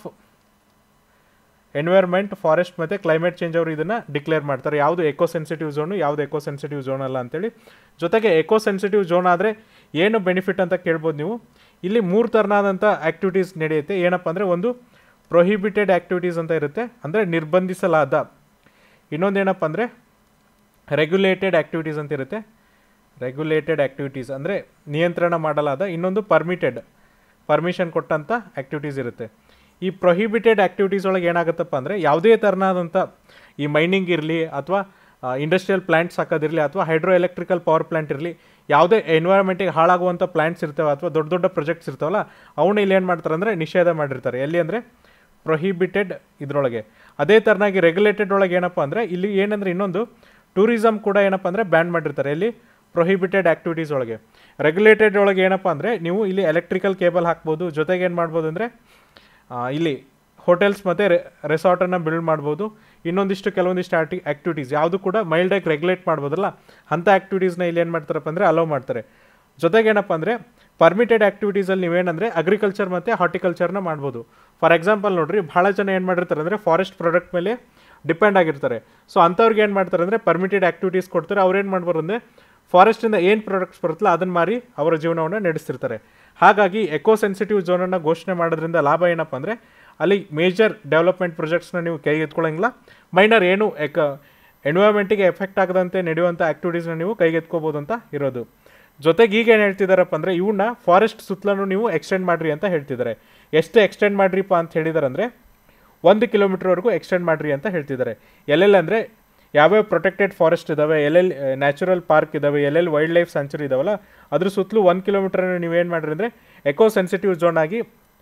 ಎನ್ವೈರ್ಮೆಂಟ್ ಫಾರೆಸ್ಟ್ ಮತ್ತು ಕ್ಲೈಮೇಟ್ ಚೇಂಜ್ ಅವರು ಇದನ್ನು ಡಿಕ್ಲೇರ್ ಮಾಡ್ತಾರೆ ಯಾವುದು ಎಕೋ ಸೆನ್ಸಿಟಿವ್ ಝೋನು ಯಾವುದು ಎಕೋ ಸೆನ್ಸಿಟಿವ್ ಝೋನ್ ಅಲ್ಲ ಅಂತೇಳಿ ಜೊತೆಗೆ ಎಕೋ ಸೆನ್ಸಿಟಿವ್ ಝೋನ್ ಆದರೆ ಏನು ಬೆನಿಫಿಟ್ ಅಂತ ಕೇಳ್ಬೋದು ನೀವು ಇಲ್ಲಿ ಮೂರು ಥರನಾದಂಥ ಆ್ಯಕ್ಟಿವಿಟೀಸ್ ನಡೆಯುತ್ತೆ ಏನಪ್ಪ ಅಂದರೆ ಒಂದು ಪ್ರೊಹಿಬಿಟೆಡ್ ಆ್ಯಕ್ಟಿವಿಟೀಸ್ ಅಂತ ಇರುತ್ತೆ ಅಂದರೆ ನಿರ್ಬಂಧಿಸಲಾದ ಇನ್ನೊಂದೇನಪ್ಪ ಅಂದರೆ ರೆಗ್ಯುಲೇಟೆಡ್ ಆ್ಯಕ್ಟಿವಿಟೀಸ್ ಅಂತ ಇರುತ್ತೆ ರೆಗ್ಯುಲೇಟೆಡ್ ಆ್ಯಕ್ಟಿವಿಟೀಸ್ ಅಂದರೆ ನಿಯಂತ್ರಣ ಮಾಡಲಾದ ಇನ್ನೊಂದು ಪರ್ಮಿಟೆಡ್ ಪರ್ಮಿಷನ್ ಕೊಟ್ಟಂಥ ಆ್ಯಕ್ಟಿವಿಟೀಸ್ ಇರುತ್ತೆ ಈ ಪ್ರೊಹಿಬಿಟೆಡ್ ಆ್ಯಕ್ಟಿವಿಟೀಸ್ ಒಳಗೆ ಏನಾಗುತ್ತಪ್ಪ ಅಂದರೆ ಯಾವುದೇ ಥರನಾದಂಥ ಈ ಮೈನಿಂಗ್ ಇರಲಿ ಅಥವಾ ಇಂಡಸ್ಟ್ರಿಯಲ್ ಪ್ಲ್ಯಾಂಟ್ಸ್ ಹಾಕೋದಿರಲಿ ಅಥವಾ ಹೈಡ್ರೋ ಎಲೆಕ್ಟ್ರಿಕಲ್ ಪವರ್ ಪ್ಲ್ಯಾಂಟ್ ಇರಲಿ ಯಾವುದೇ ಎನ್ವೈರನ್ಮೆಂಟಿಗೆ ಹಾಳಾಗುವಂಥ ಪ್ಲ್ಯಾಂಟ್ಸ್ ಇರ್ತವೆ ಅಥವಾ ದೊಡ್ಡ ದೊಡ್ಡ ಪ್ರಾಜೆಕ್ಟ್ಸ್ ಇರ್ತಾವಲ್ಲ ಅವನ್ನ ಇಲ್ಲಿ ಏನು ಮಾಡ್ತಾರೆ ಅಂದರೆ ನಿಷೇಧ ಮಾಡಿರ್ತಾರೆ ಎಲ್ಲಿ ಅಂದರೆ ಪ್ರೊಹಿಬಿಟೆಡ್ ಇದರೊಳಗೆ ಅದೇ ಥರನಾಗಿ ರೆಗ್ಯುಲೇಟೆಡ್ ಒಳಗೆ ಏನಪ್ಪ ಅಂದರೆ ಇಲ್ಲಿ ಏನಂದರೆ ಇನ್ನೊಂದು ಟೂರಿಸಮ್ ಕೂಡ ಏನಪ್ಪ ಅಂದರೆ ಬ್ಯಾನ್ ಮಾಡಿರ್ತಾರೆ ಎಲ್ಲಿ ಪ್ರೊಹಿಬಿಟೆಡ್ ಆ್ಯಕ್ಟಿವಿಟೀಸ್ ಒಳಗೆ ರೆಗ್ಯುಲೇಟೆಡ್ ಒಳಗೆ ಏನಪ್ಪ ಅಂದರೆ ನೀವು ಇಲ್ಲಿ ಎಲೆಕ್ಟ್ರಿಕಲ್ ಕೇಬಲ್ ಹಾಕ್ಬೋದು ಜೊತೆಗೆ ಏನು ಮಾಡ್ಬೋದು ಅಂದರೆ ಇಲ್ಲಿ ಹೋಟೆಲ್ಸ್ ಮತ್ತು ರೆಸಾರ್ಟನ್ನು ಬಿಲ್ಡ್ ಮಾಡ್ಬೋದು ಇನ್ನೊಂದಿಷ್ಟು ಕೆಲವೊಂದಿಷ್ಟು ಆ್ಯಕ್ಟಿ ಆ್ಯಕ್ಟಿವಿಟೀಸ್ ಯಾವುದು ಕೂಡ ಮೈಲ್ಡಾಗಿ ರೆಗ್ಯುಲೇಟ್ ಮಾಡ್ಬೋದಲ್ಲ ಅಂಥ ಆ್ಯಕ್ಟಿವಿಟೀಸ್ನ ಇಲ್ಲಿ ಏನು ಮಾಡ್ತಾರಪ್ಪ ಅಂದರೆ ಅಲೋ ಮಾಡ್ತಾರೆ ಜೊತೆಗೆ ಏನಪ್ಪ ಅಂದರೆ ಪರ್ಮಿಟೆಡ್ ಆ್ಯಕ್ಟಿವಿಟೀಸಲ್ಲಿ ನೀವೇನಂದರೆ ಅಗ್ರಿಕಲ್ಚರ್ ಮತ್ತು ಹಾರ್ಟಿಕಲ್ಚರ್ನ ಮಾಡ್ಬೋದು ಫಾರ್ ಎಕ್ಸಾಂಪಲ್ ನೋಡ್ರಿ ಭಾಳ ಜನ ಏನು ಮಾಡಿರ್ತಾರೆ ಅಂದರೆ ಫಾರೆಸ್ಟ್ ಪ್ರಾಡಕ್ಟ್ ಮೇಲೆ ಡಿಪೆಂಡ್ ಆಗಿರ್ತಾರೆ ಸೊ ಅಂಥವ್ರಿಗೆ ಏನು ಮಾಡ್ತಾರೆ ಅಂದರೆ ಪರ್ಮಿಟೆಡ್ ಆ್ಯಕ್ಟಿವಿಟೀಸ್ ಕೊಡ್ತಾರೆ ಅವ್ರು ಏನು ಮಾಡ್ಬಾರ್ದು ಅಂದರೆ ಫಾರೆಸ್ಟಿಂದ ಏನು ಪ್ರಾಡಕ್ಟ್ಸ್ ಬರುತ್ತಲ್ಲ ಅದನ್ನು ಮಾರಿ ಅವರ ಜೀವನವನ್ನು ನಡೆಸ್ತಿರ್ತಾರೆ ಹಾಗಾಗಿ ಎಕೋ ಸೆನ್ಸಿಟಿವ್ ಝೋನನ್ನು ಘೋಷಣೆ ಮಾಡೋದ್ರಿಂದ ಲಾಭ ಏನಪ್ಪ ಅಂದರೆ ಅಲ್ಲಿ ಮೇಜರ್ ಡೆವಲಪ್ಮೆಂಟ್ ಪ್ರಾಜೆಕ್ಟ್ಸ್ನ ನೀವು ಕೈಗೆ ಎತ್ಕೊಳ್ಳೋಂಗಿಲ್ಲ ಮೈನರ್ ಏನು ಎಕ ಎನ್ವೈರ್ಮೆಂಟಿಗೆ ಎಫೆಕ್ಟ್ ಆಗದಂತೆ ನಡೆಯುವಂಥ ಆ್ಯಕ್ಟಿವಿಟೀಸ್ನ ನೀವು ಕೈಗೆ ಎತ್ಕೋಬೋದು ಅಂತ ಇರೋದು ಜೊತೆಗೆ ಈಗ ಏನು ಹೇಳ್ತಿದ್ದಾರಪ್ಪ ಅಂದರೆ ಇವನ್ನ ಫಾರೆಸ್ಟ್ ಸುತ್ತಲೂ ನೀವು ಎಕ್ಸ್ಟೆಂಡ್ ಮಾಡಿರಿ ಅಂತ ಹೇಳ್ತಿದ್ದಾರೆ ಎಷ್ಟು ಎಕ್ಸ್ಟೆಂಡ್ ಮಾಡಿರಿಪ್ಪ ಅಂತ ಹೇಳಿದಾರೆ ಅಂದರೆ ಒಂದು ಕಿಲೋಮೀಟ್ರ್ವರೆಗೂ ಎಕ್ಸ್ಟೆಂಡ್ ಮಾಡಿರಿ ಅಂತ ಹೇಳ್ತಿದ್ದಾರೆ ಎಲ್ಲೆಲ್ಲಿ ಅಂದರೆ ಯಾವ್ಯಾವ ಪ್ರೊಟೆಕ್ಟೆಡ್ ಫಾರೆಸ್ಟ್ ಇದಾವೆ ಎಲ್ಲೆಲ್ಲಿ ನ್ಯಾಚುರಲ್ ಪಾರ್ಕ್ ಇದಾವೆ ಎಲ್ಲೆಲ್ಲಿ ವೈಲ್ಡ್ ಲೈಫ್ ಸೆಂಚುರಿ ಇದಾವಲ್ಲ ಅದ್ರ ಸುತ್ತಲೂ ಒಂದು ಕಿಲೋಮೀಟರ್ನ ನೀವೇನು ಮಾಡಿರಿ ಅಂದರೆ ಎಕೋ ಸೆನ್ಸಿಟಿವ್ ಝೋನ್ ಆಗಿ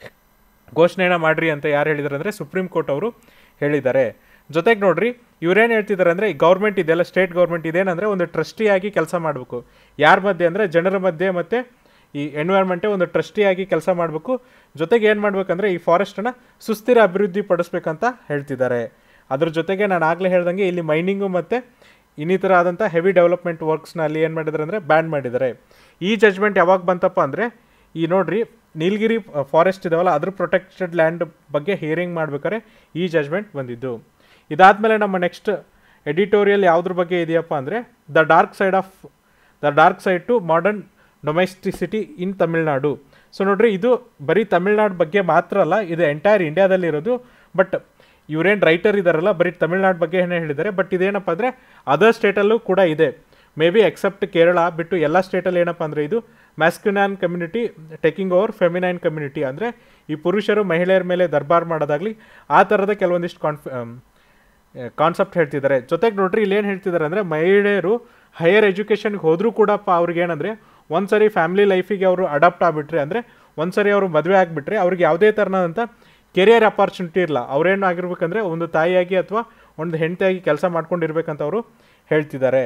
ಘೋಷಣೆನ ಮಾಡ್ರಿ ಅಂತ ಯಾರು ಹೇಳಿದಾರೆ ಅಂದರೆ ಸುಪ್ರೀಂ ಕೋರ್ಟ್ ಅವರು ಹೇಳಿದ್ದಾರೆ ಜೊತೆಗೆ ನೋಡ್ರಿ ಇವ್ರೇನು ಹೇಳ್ತಿದ್ದಾರೆ ಅಂದರೆ ಈ ಗೌರ್ಮೆಂಟ್ ಇದೆಲ್ಲ ಸ್ಟೇಟ್ ಗೌರ್ಮೆಂಟ್ ಇದೇನಂದರೆ ಒಂದು ಟ್ರಸ್ಟಿಯಾಗಿ ಕೆಲಸ ಮಾಡಬೇಕು ಯಾರ ಮಧ್ಯೆ ಅಂದರೆ ಜನರ ಮಧ್ಯೆ ಮತ್ತು ಈ ಎನ್ವೈರ್ಮೆಂಟೇ ಒಂದು ಟ್ರಸ್ಟಿಯಾಗಿ ಕೆಲಸ ಮಾಡಬೇಕು ಜೊತೆಗೆ ಏನು ಮಾಡಬೇಕಂದ್ರೆ ಈ ಫಾರೆಸ್ಟನ್ನು ಸುಸ್ಥಿರ ಅಭಿವೃದ್ಧಿ ಪಡಿಸ್ಬೇಕಂತ ಹೇಳ್ತಿದ್ದಾರೆ ಅದ್ರ ಜೊತೆಗೆ ನಾನು ಆಗಲೇ ಹೇಳ್ದಂಗೆ ಇಲ್ಲಿ ಮೈನಿಂಗು ಮತ್ತು ಇನ್ನಿತರ ಆದಂಥ ಹೆವಿ ಡೆವಲಪ್ಮೆಂಟ್ ವರ್ಕ್ಸ್ನ ಅಲ್ಲಿ ಏನು ಮಾಡಿದ್ದಾರೆ ಅಂದರೆ ಬ್ಯಾನ್ ಮಾಡಿದ್ದಾರೆ ಈ ಜಜ್ಮೆಂಟ್ ಯಾವಾಗ ಬಂತಪ್ಪ ಅಂದರೆ ಈ ನೋಡ್ರಿ ನೀಲಗಿರಿ ಫಾರೆಸ್ಟ್ ಇದಾವಲ್ಲ ಅದ್ರ ಪ್ರೊಟೆಕ್ಟೆಡ್ ಲ್ಯಾಂಡ್ ಬಗ್ಗೆ ಹಿಯರಿಂಗ್ ಮಾಡ್ಬೇಕಾದ್ರೆ ಈ ಜಜ್ಮೆಂಟ್ ಬಂದಿದ್ದು ಇದಾದಮೇಲೆ ನಮ್ಮ ನೆಕ್ಸ್ಟ್ ಎಡಿಟೋರಿಯಲ್ ಯಾವುದ್ರ ಬಗ್ಗೆ ಇದೆಯಪ್ಪ ಅಂದರೆ the dark side of the dark side to modern domesticity in Tamil Nadu so ನೋಡ್ರಿ ಇದು ಬರೀ ತಮಿಳ್ನಾಡು ಬಗ್ಗೆ ಮಾತ್ರ ಅಲ್ಲ ಇದು ಎಂಟೈರ್ ಇಂಡಿಯಾದಲ್ಲಿ ಇರೋದು ಬಟ್ ಇವರೇನು ರೈಟರ್ ಇದಾರಲ್ಲ ಬರೀ ತಮಿಳ್ನಾಡು ಬಗ್ಗೆ ಏನೇ ಹೇಳಿದ್ದಾರೆ ಬಟ್ ಇದೇನಪ್ಪ ಅಂದರೆ ಅದರ್ ಸ್ಟೇಟಲ್ಲೂ ಕೂಡ ಇದೆ ಮೇ ಬಿ ಎಕ್ಸೆಪ್ಟ್ ಕೇರಳ ಬಿಟ್ಟು ಎಲ್ಲ ಸ್ಟೇಟಲ್ಲಿ ಏನಪ್ಪ ಅಂದರೆ ಇದು masculine community taking over feminine community ಅಂದರೆ ಈ ಪುರುಷರು ಮಹಿಳೆಯರ ಮೇಲೆ ದರ್ಬಾರ್ ಮಾಡೋದಾಗಲಿ ಆ ಥರದ ಕೆಲವೊಂದಿಷ್ಟು ಕಾನ್ಫಿ ಕಾನ್ಸೆಪ್ಟ್ ಹೇಳ್ತಿದ್ದಾರೆ ಜೊತೆಗೆ ನೋಡ್ರಿ ಇಲ್ಲಿ ಏನು ಹೇಳ್ತಿದ್ದಾರೆ ಅಂದರೆ ಮಹಿಳೆಯರು ಹೈಯರ್ ಎಜುಕೇಷನ್ಗೆ ಹೋದರೂ ಕೂಡಪ್ಪ ಅವ್ರಿಗೆ ಏನಂದರೆ ಒಂದು ಸರಿ ಫ್ಯಾಮಿಲಿ ಲೈಫಿಗೆ ಅವರು ಅಡಾಪ್ಟ್ ಆಗಿಬಿಟ್ರೆ ಅಂದರೆ ಒಂದು ಸರಿ ಅವರು ಮದುವೆ ಆಗಿಬಿಟ್ರೆ ಅವ್ರಿಗೆ ಯಾವುದೇ ಥರನಾದಂಥ ಕೆರಿಯರ್ ಅಪಾರ್ಚುನಿಟಿ ಇಲ್ಲ ಅವ್ರೇನು ಆಗಿರ್ಬೇಕಂದ್ರೆ ಒಂದು ತಾಯಿಯಾಗಿ ಅಥವಾ ಒಂದು ಹೆಂಡತಿಯಾಗಿ ಕೆಲಸ ಮಾಡ್ಕೊಂಡಿರ್ಬೇಕಂತ ಅವರು ಹೇಳ್ತಿದ್ದಾರೆ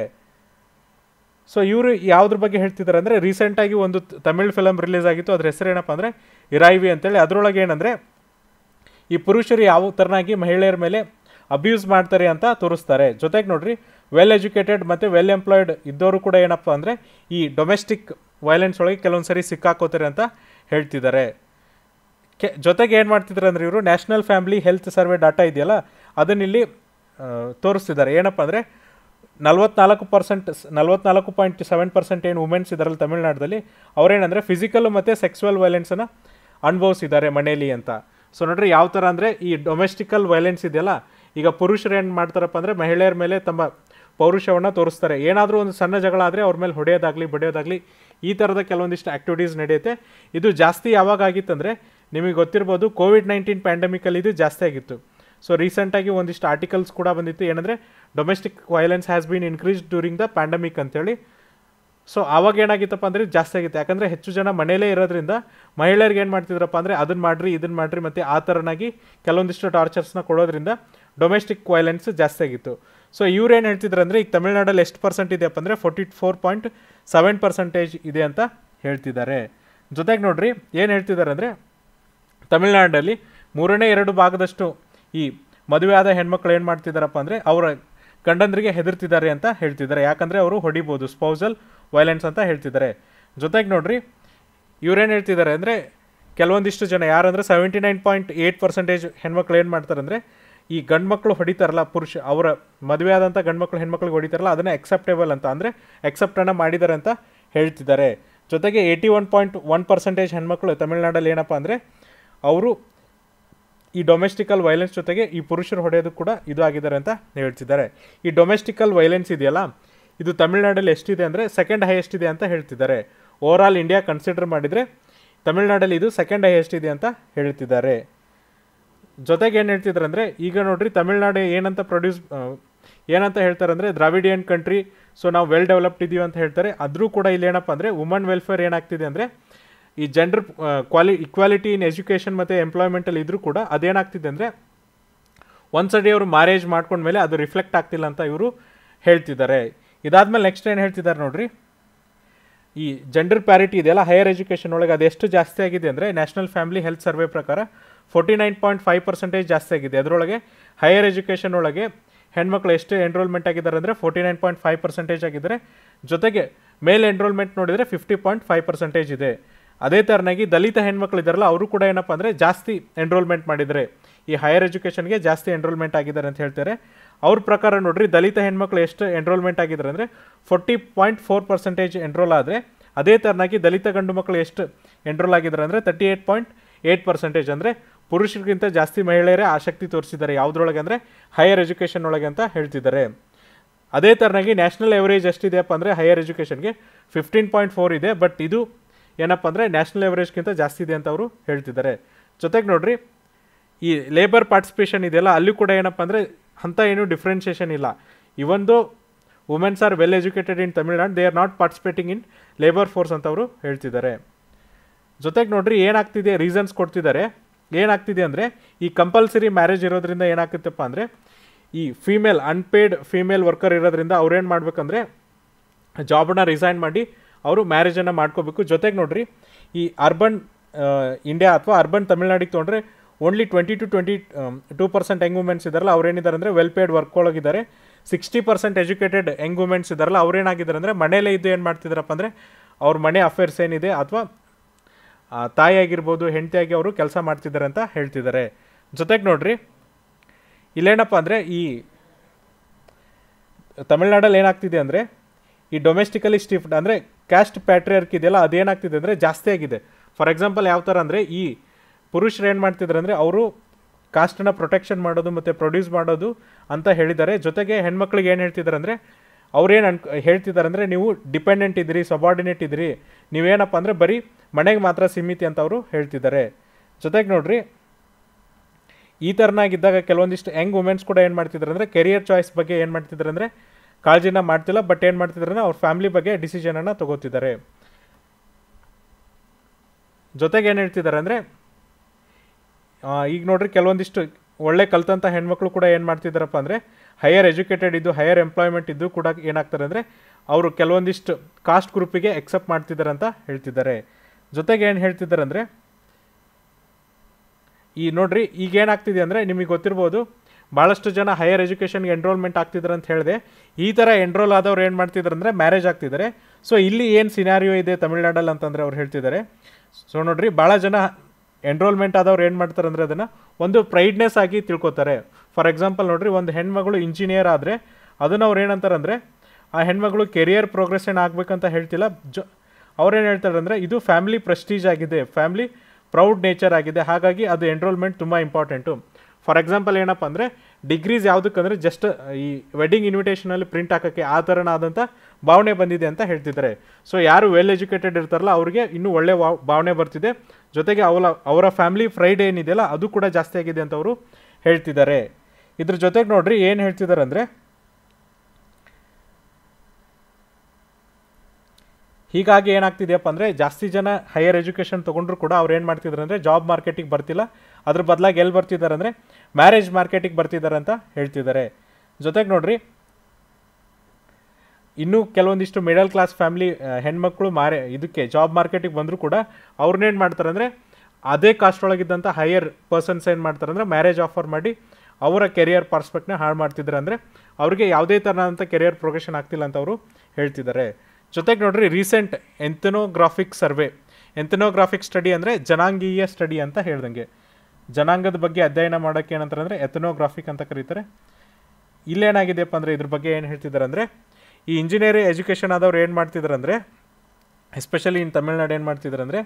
ಸೊ ಇವರು ಯಾವುದ್ರ ಬಗ್ಗೆ ಹೇಳ್ತಿದ್ದಾರೆ ಅಂದರೆ ರೀಸೆಂಟಾಗಿ ಒಂದು ತ- ತಮಿಳ್ ಫಿಲಮ್ ರಿಲೀಸ್ ಆಗಿತ್ತು ಅದ್ರ ಹೆಸರು ಏನಪ್ಪ ಅಂದರೆ ಇರಾಯ್ವಿ ಅಂತೇಳಿ ಅದರೊಳಗೆ ಏನಂದರೆ ಈ ಪುರುಷರು ಯಾವ ಥರನಾಗಿ ಮಹಿಳೆಯರ ಮೇಲೆ ಅಬ್ಯೂಸ್ ಮಾಡ್ತಾರೆ ಅಂತ ತೋರಿಸ್ತಾರೆ ಜೊತೆಗೆ ನೋಡ್ರಿ ವೆಲ್ ಎಜುಕೇಟೆಡ್ ಮತ್ತು ವೆಲ್ ಎಂಪ್ಲಾಯ್ಡ್ ಇದ್ದವರು ಕೂಡ ಏನಪ್ಪ ಅಂದರೆ ಈ ಡೊಮೆಸ್ಟಿಕ್ ವೈಲೆನ್ಸ್ ಒಳಗೆ ಕೆಲವೊಂದು ಸರಿ ಸಿಕ್ಕಾಕೋತಾರೆ ಅಂತ ಹೇಳ್ತಿದ್ದಾರೆ ಕೆ ಜೊತೆಗೆ ಏನು ಮಾಡ್ತಿದ್ದಾರೆ ಅಂದರೆ ಇವರು national family health survey data ಇದೆಯಲ್ಲ ಅದನ್ನಿಲ್ಲಿ ಆ, ತೋರಿಸ್ತಿದ್ದಾರೆ ಏನಪ್ಪ ಅಂದರೆ ನಲ್ವತ್ನಾಲ್ಕು ಪರ್ಸೆಂಟ್ ನಲ್ವತ್ನಾಲ್ಕು ಪಾಯಿಂಟ್ ಸೆವೆನ್ ಪರ್ಸೆಂಟ್ ಏನು ವುಮೆನ್ಸ್ ಇದಾರಲ್ಲ ತಮಿಳ್ನಾಡಲ್ಲಿ ಅವ್ರೇನಂದರೆ ಫಿಸಿಕಲ್ ಮತ್ತು ಸೆಕ್ಸುವಲ್ ವೈಲೆನ್ಸನ್ನು ಅನುಭವಿಸಿದ್ದಾರೆ ಮನೆಯಲ್ಲಿ ಅಂತ ಸೊ ನೋಡ್ರಿ ಯಾವ ಥರ ಅಂದರೆ ಈ ಡೊಮೆಸ್ಟಿಕಲ್ ವೈಲೆನ್ಸ್ ಇದೆಯಲ್ಲ ಈಗ ಪುರುಷರು ಏನು ಮಾಡ್ತಾರಪ್ಪ ಅಂದರೆ ಮಹಿಳೆಯರ ಮೇಲೆ ತಮ್ಮ ಪೌರುಷವನ್ನು ತೋರಿಸ್ತಾರೆ ಏನಾದರೂ ಒಂದು ಸಣ್ಣ ಜಗಳ ಆದರೆ ಅವ್ರ ಮೇಲೆ ಹೊಡೆಯೋದಾಗಲಿ ಬಡಿಯೋದಾಗಲಿ ಈ ಥರದ ಕೆಲವೊಂದಿಷ್ಟು ಆ್ಯಕ್ಟಿವಿಟೀಸ್ ನಡೆಯುತ್ತೆ ಇದು ಜಾಸ್ತಿ ಯಾವಾಗ ಆಗಿತ್ತಂದರೆ ನಿಮಗೆ ಗೊತ್ತಿರ್ಬೋದು ಕೋವಿಡ್ ನೈನ್ಟೀನ್ ಪ್ಯಾಂಡಮಿಕಲ್ಲಿ ಇದು ಜಾಸ್ತಿ ಆಗಿತ್ತು ಸೊ ರೀಸೆಂಟಾಗಿ ಒಂದಿಷ್ಟು ಆರ್ಟಿಕಲ್ಸ್ ಕೂಡ ಬಂದಿತ್ತು ಏನಂದರೆ domestic violence has been increase during the pandemic ಅಂತೇಳಿ ಸೊ ಆವಾಗ ಏನಾಗಿತ್ತಪ್ಪ ಅಂದರೆ ಜಾಸ್ತಿ ಆಗಿತ್ತು ಯಾಕಂದರೆ ಹೆಚ್ಚು ಜನ ಮನೇಲೇ ಇರೋದ್ರಿಂದ ಮಹಿಳೆಯರಿಗೆ ಏನು ಮಾಡ್ತಿದ್ರಪ್ಪ ಅಂದರೆ ಅದನ್ನು ಮಾಡಿರಿ ಇದನ್ನು ಮಾಡಿರಿ ಮತ್ತು ಆ ಥರನಾಗಿ ಕೆಲವೊಂದಿಷ್ಟು ಟಾರ್ಚರ್ಸ್ನ ಕೊಡೋದ್ರಿಂದ ಡೊಮೆಸ್ಟಿಕ್ ವೈಲೆನ್ಸ್ ಜಾಸ್ತಿ ಆಗಿತ್ತು ಸೊ ಇವ್ರು ಏನು ಹೇಳ್ತಿದ್ರು ಅಂದರೆ ಈಗ ತಮಿಳ್ನಾಡಲ್ಲಿ ಎಷ್ಟು ಪರ್ಸೆಂಟ್ ಇದೆಯಪ್ಪ ಅಂದರೆ forty four point seven percentage ಇದೆ ಅಂತ ಹೇಳ್ತಿದ್ದಾರೆ ಜೊತೆಗೆ ನೋಡ್ರಿ ಏನು ಹೇಳ್ತಿದ್ದಾರೆ ಅಂದರೆ ತಮಿಳ್ನಾಡಲ್ಲಿ ಮೂರನೇ ಎರಡು ಭಾಗದಷ್ಟು ಈ ಮದುವೆ ಆದ ಹೆಣ್ಮಕ್ಳು ಏನು ಮಾಡ್ತಿದ್ದಾರಪ್ಪ ಅಂದರೆ ಅವರ ಗಂಡಂದ್ರಿಗೆ ಹೆದರ್ತಿದ್ದಾರೆ ಅಂತ ಹೇಳ್ತಿದ್ದಾರೆ ಯಾಕಂದರೆ ಅವರು ಹೊಡಿಬೋದು ಸ್ಪೌಸಲ್ ವೈಲೆನ್ಸ್ ಅಂತ ಹೇಳ್ತಿದ್ದಾರೆ ಜೊತೆಗೆ ನೋಡ್ರಿ ಇವ್ರೇನು ಹೇಳ್ತಿದ್ದಾರೆ ಅಂದರೆ ಕೆಲವೊಂದಿಷ್ಟು ಜನ ಯಾರಂದರೆ seventy nine point eight percentage ಹೆಣ್ಮಕ್ಳು ಏನು ಮಾಡ್ತಾರೆ ಅಂದರೆ ಈ ಗಂಡು ಮಕ್ಕಳು ಹೊಡಿತಾರಲ್ಲ ಪುರುಷ ಅವರ ಮದುವೆ ಆದಂಥ ಗಂಡು ಮಕ್ಕಳು ಹೆಣ್ಮಕ್ಳಿಗೆ ಹೊಡಿತಾರಲ್ಲ ಅದನ್ನು ಅಕ್ಸೆಪ್ಟೇಬಲ್ ಅಂತ ಅಂದರೆ ಅಕ್ಸೆಪ್ಟನ್ನು ಮಾಡಿದ್ದಾರೆ ಅಂತ ಹೇಳ್ತಿದ್ದಾರೆ ಜೊತೆಗೆ eighty one point one percentage ಹೆಣ್ಮಕ್ಳು ತಮಿಳ್ನಾಡಲ್ಲಿ ಏನಪ್ಪ ಅಂದರೆ ಅವರು ಈ ಡೊಮೆಸ್ಟಿಕಲ್ ವೈಲೆನ್ಸ್ ಜೊತೆಗೆ ಈ ಪುರುಷರು ಹೊಡೆಯೋದು ಕೂಡ ಇದು ಆಗಿದ್ದಾರೆ ಅಂತ ಹೇಳ್ತಿದ್ದಾರೆ ಈ ಡೊಮೆಸ್ಟಿಕಲ್ ವೈಲೆನ್ಸ್ ಇದೆಯಲ್ಲ ಇದು ತಮಿಳ್ನಾಡಲ್ಲಿ ಎಷ್ಟಿದೆ ಅಂದರೆ ಸೆಕೆಂಡ್ ಹೈಯೆಸ್ಟ್ ಇದೆ ಅಂತ ಹೇಳ್ತಿದ್ದಾರೆ ಓವರ್ ಆಲ್ ಇಂಡಿಯಾ ಕನ್ಸಿಡರ್ ಮಾಡಿದರೆ ತಮಿಳ್ನಾಡಲ್ಲಿ ಇದು ಸೆಕೆಂಡ್ ಹೈಯೆಸ್ಟ್ ಇದೆ ಅಂತ ಹೇಳ್ತಿದ್ದಾರೆ ಜೊತೆಗೆ ಏನು ಹೇಳ್ತಿದ್ದಾರೆ ಅಂದರೆ ಈಗ ನೋಡ್ರಿ ತಮಿಳ್ನಾಡು ಏನಂತ ಪ್ರೊಡ್ಯೂಸ್ ಏನಂತ ಹೇಳ್ತಾರೆ ಅಂದರೆ ದ್ರಾವಿಡಿಯನ್ ಕಂಟ್ರಿ ಸೊ ನಾವು ವೆಲ್ ಡೆವಲಪ್ಡ್ ಇದೀವಿ ಅಂತ ಹೇಳ್ತಾರೆ ಆದರೂ ಕೂಡ ಇಲ್ಲಿ ಏನಪ್ಪ ಅಂದರೆ ವುಮನ್ ವೆಲ್ಫೇರ್ ಏನಾಗ್ತಿದೆ ಅಂದರೆ ಈ gender quali equality in education ಮತ್ತು ಎಂಪ್ಲಾಯ್ಮೆಂಟಲ್ಲಿ ಇದ್ರೂ ಕೂಡ ಅದೇನಾಗ್ತಿದೆ ಅಂದರೆ ಒಂದು ಸರಿ ಅವರು ಮ್ಯಾರೇಜ್ ಮಾಡ್ಕೊಂಡ್ಮೇಲೆ ಅದು ರಿಫ್ಲೆಕ್ಟ್ ಆಗ್ತಿಲ್ಲ ಅಂತ ಇವರು ಹೇಳ್ತಿದ್ದಾರೆ ಇದಾದ್ಮೇಲೆ ನೆಕ್ಸ್ಟ್ ಏನು ಹೇಳ್ತಿದ್ದಾರೆ ನೋಡ್ರಿ ಈ ಜೆಂಡರ್ ಪ್ಯಾರಿಟಿ ಇದೆಯಲ್ಲ ಹೈಯರ್ ಎಜುಕೇಷನ್ ಒಳಗೆ ಅದು ಎಷ್ಟು ಜಾಸ್ತಿ ಆಗಿದೆ ಅಂದರೆ ನ್ಯಾಷನಲ್ ಫ್ಯಾಮಿಲಿ ಹೆಲ್ತ್ ಸರ್ವೆ ಪ್ರಕಾರ forty nine point five percentage ಜಾಸ್ತಿ ಆಗಿದೆ ಅದರೊಳಗೆ ಹೈಯರ್ ಎಜುಕೇಷನ್ ಒಳಗೆ ಹೆಣ್ಮಕ್ಳು ಎಷ್ಟು ಎನ್ರೋಲ್ಮೆಂಟ್ ಆಗಿದ್ದಾರೆ ಅಂದರೆ forty nine point five percentage ಆಗಿದ್ದಾರೆ ಜೊತೆಗೆ ಮೇಲ್ ಎನ್ರೋಲ್ಮೆಂಟ್ ನೋಡಿದರೆ ಫಿಫ್ಟಿ ಪಾಯಿಂಟ್ ಫೈವ್ ಪರ್ಸೆಂಟೇಜ್ ಇದೆ ಅದೇ ಥರನಾಗಿ ದಲಿತ ಹೆಣ್ಮಕ್ಳು ಇದ್ದಾರಲ್ಲ ಅವರು ಕೂಡ ಏನಪ್ಪ ಅಂದರೆ ಜಾಸ್ತಿ ಎನ್ರೋಲ್ಮೆಂಟ್ ಮಾಡಿದರೆ ಈ ಹೈಯರ್ ಎಜುಕೇಷನ್ಗೆ ಜಾಸ್ತಿ ಎನ್ರೋಲ್ಮೆಂಟ್ ಆಗಿದ್ದಾರೆ ಅಂತ ಹೇಳ್ತಾರೆ ಅವ್ರ ಪ್ರಕಾರ ನೋಡ್ರಿ ದಲಿತ ಹೆಣ್ಮಕ್ಳು ಎಷ್ಟು ಎನ್ರೋಲ್ಮೆಂಟ್ ಆಗಿದ್ದಾರೆ ಅಂದರೆ forty point four percentage enrol ಆದರೆ ಅದೇ ಥರನಾಗಿ ದಲಿತ ಗಂಡು ಮಕ್ಕಳು ಎಷ್ಟು ಎನ್ರೋಲ್ ಆಗಿದ್ದಾರೆ ಅಂದರೆ thirty eight point eight percentage ಅಂದರೆ ಪುರುಷರಿಗಿಂತ ಜಾಸ್ತಿ ಮಹಿಳೆಯರೇ ಆಸಕ್ತಿ ತೋರಿಸಿದ್ದಾರೆ ಯಾವುದ್ರೊಳಗೆ ಅಂದರೆ ಹೈಯರ್ ಎಜುಕೇಷನ್ ಒಳಗೆ ಅಂತ ಹೇಳ್ತಿದ್ದಾರೆ ಅದೇ ಥರನಾಗಿ ನ್ಯಾಷನಲ್ ಎವರೇಜ್ ಎಷ್ಟಿದೆಯಪ್ಪ ಅಂದರೆ ಹೈಯರ್ ಎಜುಕೇಷನ್ಗೆ ಫಿಫ್ಟೀನ್ ಪಾಯಿಂಟ್ ಫೋರ್ ಇದೆ ಬಟ್ ಇದು ಏನಪ್ಪ ಅಂದರೆ ನ್ಯಾಷನಲ್ ಎವರೇಜ್ಗಿಂತ ಜಾಸ್ತಿ ಇದೆ ಅಂತ ಅವರು ಹೇಳ್ತಿದ್ದಾರೆ ಜೊತೆಗೆ ನೋಡ್ರಿ ಈ ಲೇಬರ್ ಪಾರ್ಟಿಸಿಪೇಷನ್ ಇದೆಯಲ್ಲ ಅಲ್ಲಿ ಕೂಡ ಏನಪ್ಪ ಅಂದರೆ ಅಂಥ ಏನು ಡಿಫ್ರೆನ್ಷಿಯೇಷನ್ ಇಲ್ಲ ಇವೊಂದು womens are well educated in Tamil Nadu they are not participating in labour force ಅಂತ ಅವರು ಹೇಳ್ತಿದ್ದಾರೆ ಜೊತೆಗೆ ನೋಡ್ರಿ ಏನಾಗ್ತಿದೆ ರೀಸನ್ಸ್ ಕೊಡ್ತಿದ್ದಾರೆ ಏನಾಗ್ತಿದೆ ಅಂದರೆ ಈ ಕಂಪಲ್ಸರಿ ಮ್ಯಾರೇಜ್ ಇರೋದ್ರಿಂದ ಏನಾಗ್ತಿತ್ತಪ್ಪ ಅಂದರೆ ಈ ಫೀಮೇಲ್ ಅನ್ಪೇಯ್ಡ್ ಫೀಮೇಲ್ ವರ್ಕರ್ ಇರೋದ್ರಿಂದ ಅವ್ರೇನು ಮಾಡ್ಬೇಕಂದ್ರೆ ಜಾಬನ್ನ ರಿಸೈನ್ ಮಾಡಿ ಅವರು ಮ್ಯಾರೇಜನ್ನು ಮಾಡ್ಕೋಬೇಕು ಜೊತೆಗೆ ನೋಡ್ರಿ ಈ ಅರ್ಬನ್ ಇಂಡಿಯಾ ಅಥವಾ ಅರ್ಬನ್ ತಮಿಳ್ನಾಡಿಗೆ ತೊಗೊಂಡ್ರೆ only twenty two twenty two percent young womens ಇದ್ದಾರಲ್ಲ ಅವ್ರೇನಿದ್ದಾರೆ ಅಂದರೆ ವೆಲ್ ಪೇಯ್ಡ್ ವರ್ಕ್ ಒಳಗಿದ್ದಾರೆ sixty percent educated young womens ಇದ್ದಾರಲ್ಲ ಅವ್ರೇನಾಗಿದ್ದಾರೆ ಅಂದರೆ ಮನೇಲೇ ಇದ್ದು ಏನು ಮಾಡ್ತಿದ್ದಾರಪ್ಪ ಅಂದರೆ ಅವ್ರ ಮನೆ ಅಫೇರ್ಸ್ ಏನಿದೆ ಅಥವಾ ಆ, ತಾಯಿ ಆಗಿರ್ಬೋದು ಹೆಂಡತಿಯಾಗಿ ಅವರು ಕೆಲಸ ಮಾಡ್ತಿದ್ದಾರೆ ಅಂತ ಹೇಳ್ತಿದ್ದಾರೆ ಜೊತೆಗೆ ನೋಡ್ರಿ ಇಲ್ಲೇನಪ್ಪ ಅಂದರೆ ಈ ತಮಿಳ್ನಾಡಲ್ಲಿ ಏನಾಗ್ತಿದೆ ಅಂದರೆ ಈ ಡೊಮೆಸ್ಟಿಕಲಿ ಸ್ಟಿಫ್ಡ್ ಅಂದರೆ ಕ್ಯಾಸ್ಟ್ ಪ್ಯಾಟ್ರಿಯರ್ಕ್ ಇದೆಯಲ್ಲ ಅದೇನಾಗ್ತಿದೆ ಅಂದರೆ ಜಾಸ್ತಿ ಆಗಿದೆ ಫಾರ್ ಎಕ್ಸಾಂಪಲ್ ಯಾವ ಥರ ಅಂದರೆ ಈ ಪುರುಷರು ಏನು ಮಾಡ್ತಿದ್ದಾರೆ ಅಂದರೆ ಅವರು ಕಾಸ್ಟನ್ನ ಪ್ರೊಟೆಕ್ಷನ್ ಮಾಡೋದು ಮತ್ತು ಪ್ರೊಡ್ಯೂಸ್ ಮಾಡೋದು ಅಂತ ಹೇಳಿದ್ದಾರೆ ಜೊತೆಗೆ ಹೆಣ್ಮಕ್ಳಿಗೆ ಏನು ಹೇಳ್ತಿದ್ದಾರೆ ಅಂದರೆ ಅವ್ರೇನು ಅನ್ಕ ಹೇಳ್ತಿದ್ದಾರೆ ಅಂದರೆ ನೀವು ಡಿಪೆಂಡೆಂಟ್ ಇದ್ದೀರಿ ಸಬಾರ್ಡಿನೇಟ್ ಇದ್ದೀರಿ ನೀವೇನಪ್ಪ ಅಂದರೆ ಬರೀ ಮನೆಗೆ ಮಾತ್ರ ಸೀಮಿತಿ ಅಂತ ಅವರು ಹೇಳ್ತಿದ್ದಾರೆ ಜೊತೆಗೆ ನೋಡ್ರಿ ಈ ಥರನಾಗಿದ್ದಾಗ ಕೆಲವೊಂದಿಷ್ಟು ಯಂಗ್ ವುಮೆನ್ಸ್ ಕೂಡ ಏನು ಮಾಡ್ತಿದ್ದಾರೆ ಅಂದರೆ ಕೆರಿಯರ್ ಚಾಯ್ಸ್ ಬಗ್ಗೆ ಏನು ಮಾಡ್ತಿದ್ದಾರೆ ಅಂದರೆ ಕಾಳಜಿನ ಮಾಡ್ತಿಲ್ಲ ಬಟ್ ಏನು ಮಾಡ್ತಿದ್ದಾರೆ ಅಂದರೆ ಅವ್ರ ಫ್ಯಾಮಿಲಿ ಬಗ್ಗೆ ಡಿಸಿಷನನ್ನು ತಗೋತಿದ್ದಾರೆ ಜೊತೆಗೆ ಏನು ಹೇಳ್ತಿದ್ದಾರೆ ಅಂದರೆ ಈಗ ನೋಡ್ರಿ ಕೆಲವೊಂದಿಷ್ಟು ಒಳ್ಳೆ ಕಲ್ತಂಥ ಹೆಣ್ಮಕ್ಳು ಕೂಡ ಏನು ಮಾಡ್ತಿದ್ದಾರಪ್ಪ ಅಂದರೆ ಹೈಯರ್ ಎಜುಕೇಟೆಡ್ ಇದ್ದು ಹೈಯರ್ ಎಂಪ್ಲಾಯ್ಮೆಂಟ್ ಇದ್ದು ಕೂಡ ಏನಾಗ್ತಾರೆ ಅಂದರೆ ಅವರು ಕೆಲವೊಂದಿಷ್ಟು ಕಾಸ್ಟ್ ಗ್ರೂಪಿಗೆ ಎಕ್ಸೆಪ್ಟ್ ಮಾಡ್ತಿದ್ದಾರೆ ಅಂತ ಹೇಳ್ತಿದ್ದಾರೆ ಜೊತೆಗೆ ಏನು ಹೇಳ್ತಿದ್ದಾರೆ ಅಂದರೆ ಈ ನೋಡ್ರಿ ಈಗ ಏನಾಗ್ತಿದೆ ಅಂದರೆ ನಿಮಗೆ ಗೊತ್ತಿರ್ಬೋದು ಭಾಳಷ್ಟು ಜನ ಹೈಯರ್ ಎಜುಕೇಷನ್ಗೆ ಎನ್ರೋಲ್ಮೆಂಟ್ ಆಗ್ತಿದ್ದಾರೆ ಅಂತ ಹೇಳಿದೆ ಈ ಥರ ಎನ್ರೋಲ್ ಆದವ್ರು ಏನು ಮಾಡ್ತಿದ್ದಾರೆ ಅಂದರೆ ಮ್ಯಾರೇಜ್ ಆಗ್ತಿದ್ದಾರೆ ಸೊ ಇಲ್ಲಿ ಏನು ಸಿನಾರಿಯೋ ಇದೆ ತಮಿಳ್ನಾಡಲ್ಲಿ ಅಂತಂದರೆ ಅವ್ರು ಹೇಳ್ತಿದ್ದಾರೆ ಸೊ ನೋಡ್ರಿ ಭಾಳ ಜನ ಎನ್ರೋಲ್ಮೆಂಟ್ ಆದವ್ರು ಏನು ಮಾಡ್ತಾರೆ ಅಂದರೆ ಅದನ್ನು ಒಂದು ಪ್ರೈಡ್ನೆಸ್ ಆಗಿ ತಿಳ್ಕೊತಾರೆ ಫಾರ್ ಎಕ್ಸಾಂಪಲ್ ನೋಡ್ರಿ ಒಂದು ಹೆಣ್ಮಗಳು ಇಂಜಿನಿಯರ್ ಆದರೆ ಅದನ್ನು ಅವ್ರು ಏನಂತಾರೆ ಅಂದರೆ ಆ ಹೆಣ್ಮಗಳು ಕೆರಿಯರ್ ಪ್ರೋಗ್ರೆಷನ್ ಆಗಬೇಕಂತ ಹೇಳ್ತಿಲ್ಲ ಜೊ ಅವ್ರೇನು ಹೇಳ್ತಾರೆ ಅಂದರೆ ಇದು ಫ್ಯಾಮಿಲಿ ಪ್ರೆಸ್ಟೀಜ್ ಆಗಿದೆ ಫ್ಯಾಮಿಲಿ ಪ್ರೌಡ್ ನೇಚರ್ ಆಗಿದೆ ಹಾಗಾಗಿ ಅದು ಎನ್ರೋಲ್ಮೆಂಟ್ ತುಂಬ ಇಂಪಾರ್ಟೆಂಟು ಫಾರ್ ಎಕ್ಸಾಂಪಲ್ ಏನಪ್ಪ ಅಂದರೆ ಡಿಗ್ರೀಸ್ ಯಾವುದಕ್ಕಂದ್ರೆ ಜಸ್ಟ್ ಈ ವೆಡ್ಡಿಂಗ್ ಇನ್ವಿಟೇಷನಲ್ಲಿ ಪ್ರಿಂಟ್ ಹಾಕೋಕ್ಕೆ ಆ ಥರನಾದಂಥ ಭಾವನೆ ಬಂದಿದೆ ಅಂತ ಹೇಳ್ತಿದ್ದಾರೆ ಸೊ ಯಾರು ವೆಲ್ ಎಜುಕೇಟೆಡ್ ಇರ್ತಾರಲ್ಲ ಅವರಿಗೆ ಇನ್ನೂ ಒಳ್ಳೆ ವಾ- ಭಾವನೆ ಬರ್ತಿದೆ ಜೊತೆಗೆ ಅವರ ಅವರ ಫ್ಯಾಮಿಲಿ ಫ್ರೈಡ್ ಏನಿದೆಯಲ್ಲ ಅದು ಕೂಡ ಜಾಸ್ತಿ ಆಗಿದೆ ಅಂತ ಅವರು ಹೇಳ್ತಿದ್ದಾರೆ ಇದ್ರ ಜೊತೆಗೆ ನೋಡ್ರಿ ಏನು ಹೇಳ್ತಿದ್ದಾರೆ ಅಂದರೆ ಹೀಗಾಗಿ ಏನಾಗ್ತಿದೆಯಪ್ಪ ಅಂದರೆ ಜಾಸ್ತಿ ಜನ ಹೈಯರ್ ಎಜುಕೇಷನ್ ತೊಗೊಂಡ್ರು ಕೂಡ ಅವ್ರು ಏನು ಮಾಡ್ತಿದ್ದಾರೆ ಅಂದರೆ ಜಾಬ್ ಮಾರ್ಕೆಟಿಗೆ ಬರ್ತಿಲ್ಲ ಅದ್ರ ಬದಲಾಗಿ ಎಲ್ಲಿ ಬರ್ತಿದ್ದಾರೆ ಅಂದರೆ ಮ್ಯಾರೇಜ್ ಮಾರ್ಕೆಟಿಗೆ ಬರ್ತಿದ್ದಾರೆ ಅಂತ ಹೇಳ್ತಿದ್ದಾರೆ ಜೊತೆಗೆ ನೋಡ್ರಿ ಇನ್ನೂ ಕೆಲವೊಂದಿಷ್ಟು ಮಿಡಲ್ ಕ್ಲಾಸ್ ಫ್ಯಾಮಿಲಿ ಹೆಣ್ಮಕ್ಳು ಮಾರೆ ಇದಕ್ಕೆ ಜಾಬ್ ಮಾರ್ಕೆಟಿಗೆ ಬಂದರೂ ಕೂಡ ಅವ್ರನ್ನೇನು ಮಾಡ್ತಾರೆ ಅಂದರೆ ಅದೇ ಕಾಸ್ಟ್ ಒಳಗಿದ್ದಂಥ ಹೈಯರ್ ಪರ್ಸನ್ಸ್ ಏನು ಮಾಡ್ತಾರೆ ಅಂದರೆ ಮ್ಯಾರೇಜ್ ಆಫರ್ ಮಾಡಿ ಅವರ ಕೆರಿಯರ್ ಪಾರ್ಸ್ಪೆಕ್ಟ್ನ ಹಾಳು ಮಾಡ್ತಿದ್ದಾರೆ ಅಂದರೆ ಅವ್ರಿಗೆ ಯಾವುದೇ ಥರನಾದಂಥ ಕೆರಿಯರ್ ಪ್ರೋಗ್ರೆಷನ್ ಆಗ್ತಿಲ್ಲ ಅಂತ ಅವರು ಹೇಳ್ತಿದ್ದಾರೆ ಜೊತೆಗೆ ನೋಡ್ರಿ recent ethnographic survey ethnographic study ಅಂದರೆ ಜನಾಂಗೀಯ ಸ್ಟಡಿ ಅಂತ ಹೇಳ್ದಂಗೆ ಜನಾಂಗದ ಬಗ್ಗೆ ಅಧ್ಯಯನ ಮಾಡೋಕ್ಕೆ ಏನಂತಾರೆ ಅಂದರೆ ಎಥನೋಗ್ರಾಫಿಕ್ ಅಂತ ಕರೀತಾರೆ ಇಲ್ಲೇನಾಗಿದೆಯಪ್ಪ ಅಂದರೆ ಇದ್ರ ಬಗ್ಗೆ ಏನು ಹೇಳ್ತಿದ್ದಾರೆ ಅಂದರೆ ಈ ಇಂಜಿನಿಯರಿಂಗ್ ಎಜುಕೇಷನ್ ಆದವ್ರು ಏನು ಮಾಡ್ತಿದ್ದಾರೆ ಅಂದರೆ ಎಸ್ಪೆಷಲಿ ಇನ್ ತಮಿಳ್ನಾಡು ಏನು ಮಾಡ್ತಿದ್ದಾರೆ ಅಂದರೆ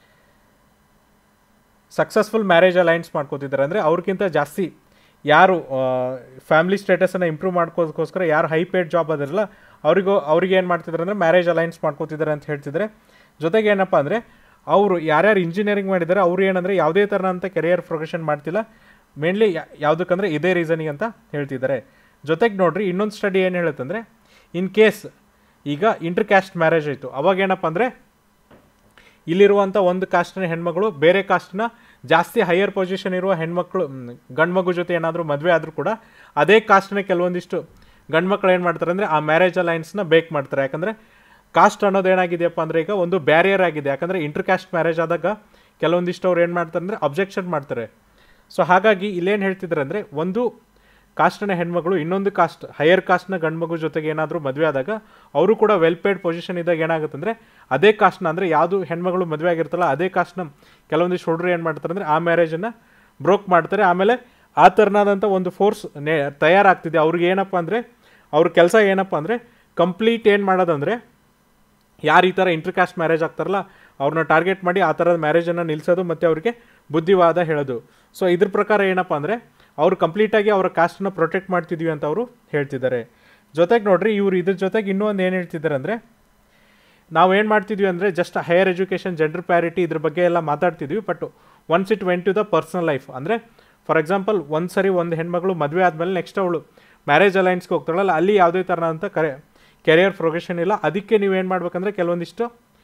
ಸಕ್ಸಸ್ಫುಲ್ ಮ್ಯಾರೇಜ್ ಅಲೈನ್ಸ್ ಮಾಡ್ಕೋತಿದ್ದಾರೆ ಅಂದರೆ ಅವ್ರಿಗಿಂತ ಜಾಸ್ತಿ ಯಾರು ಫ್ಯಾಮಿಲಿ ಸ್ಟೇಟಸನ್ನು ಇಂಪ್ರೂವ್ ಮಾಡ್ಕೋದಕ್ಕೋಸ್ಕರ ಯಾರು ಹೈ ಪೇಡ್ ಜಾಬ್ ಅದಿರಲ್ಲ ಅವರಿಗೂ ಅವ್ರಿಗೆ ಏನು ಮಾಡ್ತಿದ್ದಾರೆ ಅಂದರೆ ಮ್ಯಾರೇಜ್ ಅಲೈನ್ಸ್ ಮಾಡ್ಕೋತಿದ್ದಾರೆ ಅಂತ ಹೇಳ್ತಿದ್ದಾರೆ ಜೊತೆಗೆ ಏನಪ್ಪ ಅಂದರೆ ಅವರು ಯಾರ್ಯಾರು ಇಂಜಿನಿಯರಿಂಗ್ ಮಾಡಿದ್ದಾರೆ ಅವ್ರು ಏನಂದರೆ ಯಾವುದೇ ಥರನಂತ ಕೆರಿಯರ್ ಪ್ರೋಗ್ರೆಷನ್ ಮಾಡ್ತಿಲ್ಲ ಮೇನ್ಲಿ ಯಾವುದಕ್ಕಂದ್ರೆ ಇದೇ ರೀಸನಿಗೆ ಅಂತ ಹೇಳ್ತಿದ್ದಾರೆ ಜೊತೆಗೆ ನೋಡ್ರಿ ಇನ್ನೊಂದು ಸ್ಟಡಿ ಏನು ಹೇಳುತ್ತಂದರೆ ಇನ್ ಕೇಸ್ ಈಗ ಇಂಟರ್ ಕ್ಯಾಸ್ಟ್ ಮ್ಯಾರೇಜ್ ಆಯಿತು ಅವಾಗ ಏನಪ್ಪ ಅಂದರೆ ಇಲ್ಲಿರುವಂಥ ಒಂದು ಕಾಸ್ಟ್ನ ಹೆಣ್ಮಗಳು ಬೇರೆ ಕಾಸ್ಟ್ನ ಜಾಸ್ತಿ ಹೈಯರ್ ಪೊಸಿಷನ್ ಇರುವ ಹೆಣ್ಮಕ್ಳು ಮ್, ಗಂಡ್ಮಗು ಜೊತೆ ಏನಾದರೂ ಮದುವೆ ಆದರೂ ಕೂಡ ಅದೇ ಕಾಸ್ಟ್ನ ಕೆಲವೊಂದಿಷ್ಟು ಗಂಡ್ಮಕ್ಳು ಏನು ಮಾಡ್ತಾರೆ ಅಂದರೆ ಆ ಮ್ಯಾರೇಜ್ ಅಲೈನ್ಸ್ನ ಬೇಕ್ ಮಾಡ್ತಾರೆ ಯಾಕಂದರೆ ಕಾಸ್ಟ್ ಅನ್ನೋದು ಏನಾಗಿದೆಯಪ್ಪ ಅಂದರೆ ಈಗ ಒಂದು ಬ್ಯಾರಿಯರ್ ಆಗಿದೆ ಯಾಕಂದರೆ ಇಂಟರ್ ಕ್ಯಾಸ್ಟ್ ಮ್ಯಾರೇಜ್ ಆದಾಗ ಕೆಲವೊಂದಿಷ್ಟು ಅವ್ರು ಏನು ಮಾಡ್ತಾರೆ ಅಂದರೆ ಅಬ್ಜೆಕ್ಷನ್ ಮಾಡ್ತಾರೆ ಸೊ ಹಾಗಾಗಿ ಇಲ್ಲೇನು ಹೇಳ್ತಿದ್ದಾರೆ ಅಂದರೆ ಒಂದು ಕಾಸ್ಟ್ನ ಹೆಣ್ಮಗಳು ಇನ್ನೊಂದು ಕಾಸ್ಟ್ ಹೈಯರ್ ಕಾಸ್ಟ್ನ ಗಂಡ್ಮಗು ಜೊತೆಗೆ ಏನಾದರೂ ಮದುವೆ ಆದಾಗ ಅವರು ಕೂಡ ವೆಲ್ ಪೇಡ್ ಪೊಸಿಷನ್ ಇದ್ದಾಗ ಏನಾಗುತ್ತೆ ಅಂದರೆ ಅದೇ ಕಾಸ್ಟ್ನ ಅಂದರೆ ಯಾವುದು ಹೆಣ್ಮಗಳು ಮದುವೆ ಆಗಿರ್ತಲ್ಲ ಅದೇ ಕಾಸ್ಟ್ನ ಕೆಲವೊಂದಿಷ್ಟು ಹುಡುಗರು ಏನು ಮಾಡ್ತಾರೆ ಅಂದರೆ ಆ ಮ್ಯಾರೇಜನ್ನು ಬ್ರೋಕ್ ಮಾಡ್ತಾರೆ ಆಮೇಲೆ ಆ ಥರನಾದಂಥ ಒಂದು ಫೋರ್ಸ್ ನೇ ತಯಾರಾಗ್ತಿದೆ ಅವ್ರಿಗೆ ಏನಪ್ಪ ಅಂದರೆ ಅವ್ರ ಕೆಲಸ ಏನಪ್ಪ ಅಂದರೆ ಕಂಪ್ಲೀಟ್ ಏನು ಮಾಡೋದಂದರೆ ಯಾರು ಈ ಥರ ಇಂಟರ್ ಕಾಸ್ಟ್ ಮ್ಯಾರೇಜ್ ಆಗ್ತಾರಲ್ಲ ಅವ್ರನ್ನ ಟಾರ್ಗೆಟ್ ಮಾಡಿ ಆ ಥರದ ಮ್ಯಾರೇಜನ್ನು ನಿಲ್ಲಿಸೋದು ಮತ್ತು ಅವ್ರಿಗೆ ಬುದ್ಧಿವಾದ ಹೇಳೋದು ಸೊ ಇದ್ರ ಪ್ರಕಾರ ಏನಪ್ಪ ಅಂದರೆ ಅವರು ಕಂಪ್ಲೀಟಾಗಿ ಅವರ ಕಾಸ್ಟನ್ನ ಪ್ರೊಟೆಕ್ಟ್ ಮಾಡ್ತಿದ್ವಿ ಅಂತ ಅವರು ಹೇಳ್ತಿದ್ದಾರೆ ಜೊತೆಗೆ ನೋಡ್ರಿ ಇವ್ರು ಇದ್ರ ಜೊತೆಗೆ ಇನ್ನೂ ಒಂದು ಏನು ಹೇಳ್ತಿದ್ದಾರೆ ಅಂದರೆ ನಾವು ಏನು ಮಾಡ್ತಿದ್ವಿ ಅಂದರೆ just higher education gender parity ಇದ್ರ ಬಗ್ಗೆ ಎಲ್ಲ ಮಾತಾಡ್ತಿದ್ವಿ but once it went to the personal life ಅಂದರೆ ಫಾರ್ ಎಕ್ಸಾಂಪಲ್ ಒಂದು ಸರಿ ಒಂದು ಹೆಣ್ಮಗಳು ಮದುವೆ ಆದಮೇಲೆ ನೆಕ್ಸ್ಟ್ ಅವಳು ಮ್ಯಾರೇಜ್ ಅಲೈನ್ಸ್ಗೆ ಹೋಗ್ತಾಳಲ್ಲ ಅಲ್ಲಿ ಯಾವುದೇ ಥರನಂತ ಕರೆ ಕೆರಿಯರ್ ಪ್ರೋಗ್ರೆಷನ್ ಇಲ್ಲ ಅದಕ್ಕೆ ನೀವು ಏನು ಮಾಡ್ಬೇಕಂದ್ರೆ ಕೆಲವೊಂದಿಷ್ಟು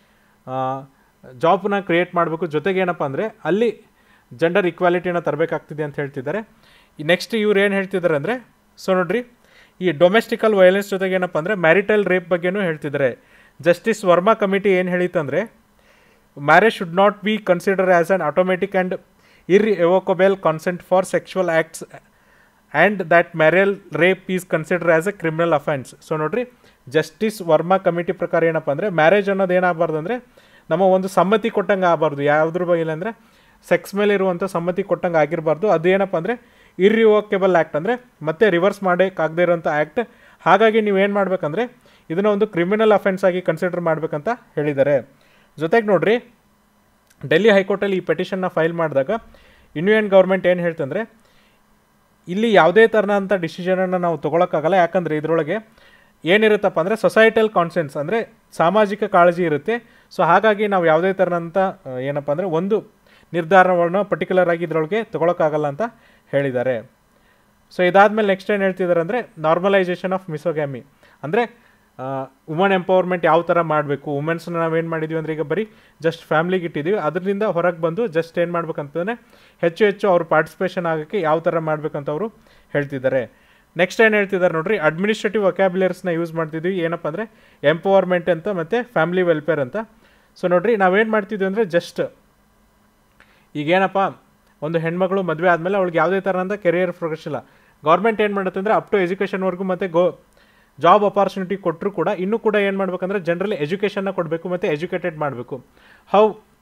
ಜಾಬ್ನ ಕ್ರಿಯೇಟ್ ಮಾಡಬೇಕು ಜೊತೆಗೆ ಏನಪ್ಪ ಅಂದರೆ ಅಲ್ಲಿ ಜೆಂಡರ್ ಇಕ್ವಾಲಿಟಿನ ತರಬೇಕಾಗ್ತಿದೆ ಅಂತ ಹೇಳ್ತಿದ್ದಾರೆ ನೆಕ್ಸ್ಟ್ ಇವ್ರು ಏನು ಹೇಳ್ತಿದ್ದಾರೆ ಅಂದರೆ ಸೊ ನೋಡ್ರಿ ಈ ಡೊಮೆಸ್ಟಿಕಲ್ ವೈಲೆನ್ಸ್ ಜೊತೆಗೆ ಏನಪ್ಪ ಅಂದರೆ ಮ್ಯಾರಿಟಲ್ ರೇಪ್ ಬಗ್ಗೆನೂ ಹೇಳ್ತಿದ್ದಾರೆ ಜಸ್ಟಿಸ್ ವರ್ಮಾ ಕಮಿಟಿ ಏನು ಹೇಳಿತ್ತಂದರೆ marriage should not be consider as an automatic and irrevocable consent for sexual acts and that marital rape is consider as a criminal offence so ನೋಡ್ರಿ justice Verma committee ಪ್ರಕಾರ ಏನಪ್ಪ ಅಂದರೆ marriage ಅನ್ನೋದು ಏನಾಗಬಾರ್ದು ಅಂದರೆ ನಮ್ಮ ಒಂದು ಸಮ್ಮತಿ ಕೊಟ್ಟಂಗೆ ಆಗಬಾರ್ದು ಯಾವುದ್ರ ಬಗ್ಗೆ ಅಂದರೆ ಸೆಕ್ಸ್ ಮೇಲೆ ಇರುವಂಥ ಸಮ್ಮತಿ ಕೊಟ್ಟಂಗೆ ಆಗಿರಬಾರ್ದು ಅದೇನಪ್ಪ ಅಂದರೆ ಇರ್ರಿವೋಕೆಬಲ್ ಆ್ಯಕ್ಟ್ ಅಂದರೆ ಮತ್ತೆ ರಿವರ್ಸ್ ಮಾಡೋಕ್ಕಾಗದೇ ಇರೋಂಥ ಆ್ಯಕ್ಟ್ ಹಾಗಾಗಿ ನೀವೇನು ಮಾಡಬೇಕಂದ್ರೆ ಇದನ್ನು ಒಂದು ಕ್ರಿಮಿನಲ್ ಅಫೆನ್ಸ್ ಆಗಿ ಕನ್ಸಿಡರ್ ಮಾಡಬೇಕಂತ ಹೇಳಿದ್ದಾರೆ ಜೊತೆಗೆ ನೋಡ್ರಿ ಡೆಲ್ಲಿ ಹೈಕೋರ್ಟಲ್ಲಿ ಈ ಪೆಟಿಷನ್ನ ಫೈಲ್ ಮಾಡಿದಾಗ ಇಂಡಿಯನ್ ಗೌರ್ಮೆಂಟ್ ಏನು ಹೇಳ್ತಂದ್ರೆ ಇಲ್ಲಿ ಯಾವುದೇ ಥರನಂಥ ಡಿಸಿಷನನ್ನು ನಾವು ತೊಗೊಳಕ್ಕಾಗಲ್ಲ ಯಾಕಂದರೆ ಇದರೊಳಗೆ ಏನಿರುತ್ತಪ್ಪ ಅಂದರೆ ಸೊಸೈಟಲ್ ಕಾನ್ಸೆನ್ಸ್ ಅಂದರೆ ಸಾಮಾಜಿಕ ಕಾಳಜಿ ಇರುತ್ತೆ ಸೊ ಹಾಗಾಗಿ ನಾವು ಯಾವುದೇ ಥರನಂಥ ಆ, ಏನಪ್ಪ ಅಂದರೆ ಒಂದು ನಿರ್ಧಾರವನ್ನು ಪರ್ಟಿಕ್ಯುಲರ್ ಆಗಿ ಇದರೊಳಗೆ ತೊಗೊಳಕ್ಕಾಗಲ್ಲ ಅಂತ ಹೇಳಿದ್ದಾರೆ ಸೊ ಇದಾದಮೇಲೆ ನೆಕ್ಸ್ಟ್ ಏನು ಹೇಳ್ತಿದ್ದಾರೆ ಅಂದರೆ ನಾರ್ಮಲೈಸೇಷನ್ ಆಫ್ ಮಿಸೋಗ್ಯಾಮಿ ಅಂದರೆ ವುಮನ್ ಎಂಪವರ್ಮೆಂಟ್ ಯಾವ ಥರ ಮಾಡಬೇಕು ವುಮೆನ್ಸ್ನ ನಾವೇನು ಮಾಡಿದ್ವಿ ಅಂದರೆ ಈಗ ಬರೀ ಜಸ್ಟ್ ಫ್ಯಾಮ್ಲಿಗೆ ಇಟ್ಟಿದ್ದೀವಿ ಅದರಿಂದ ಹೊರಗೆ ಬಂದು ಜಸ್ಟ್ ಏನು ಮಾಡ್ಬೇಕಂತಂದರೆ ಹೆಚ್ಚು ಹೆಚ್ಚು ಅವ್ರ ಪಾರ್ಟಿಸಿಪೇಷನ್ ಆಗೋಕ್ಕೆ ಯಾವ ಥರ ಮಾಡ್ಬೇಕಂತ ಅವರು ಹೇಳ್ತಿದ್ದಾರೆ ನೆಕ್ಸ್ಟ್ ಏನು ಹೇಳ್ತಿದ್ದಾರೆ ನೋಡ್ರಿ ಅಡ್ಮಿನಿಸ್ಟ್ರೇಟಿವ್ ವೊಕ್ಯಾಬ್ಯುಲರ್ಸ್ನ ಯೂಸ್ ಮಾಡ್ತಿದ್ವಿ ಏನಪ್ಪ ಅಂದರೆ ಎಂಪವರ್ಮೆಂಟ್ ಅಂತ ಮತ್ತು ಫ್ಯಾಮಿಲಿ ವೆಲ್ಫೇರ್ ಅಂತ ಸೊ ನೋಡ್ರಿ ನಾವೇನು ಮಾಡ್ತಿದ್ವಿ ಅಂದರೆ ಜಸ್ಟ್ ಈಗೇನಪ್ಪ ಒಂದು ಹೆಣ್ಮಗಳು ಮದುವೆ ಆದಮೇಲೆ ಅವಳಿಗೆ ಯಾವುದೇ ಥರನಂತ ಕೆರಿಯರ್ ಪ್ರೋಗ್ರೆಸ್ ಇಲ್ಲ ಗೌರ್ಮೆಂಟ್ ಏನು ಮಾಡುತ್ತೆ ಅಂದರೆ ಅಪ್ ಟು ಎಜುಕೇಷನ್ವರೆಗೂ ಮತ್ತು ಗೋ ಜಾಬ್ ಅಪಾರ್ಚುನಿಟಿ ಕೊಟ್ಟರು ಕೂಡ ಇನ್ನೂ ಕೂಡ ಏನು ಮಾಡ್ಬೇಕಂದ್ರೆ ಜನರಲಿ ಎಜುಕೇಷನ್ನ ಕೊಡಬೇಕು ಮತ್ತು ಎಜುಕೇಟೆಡ್ ಮಾಡಬೇಕು ಹೌ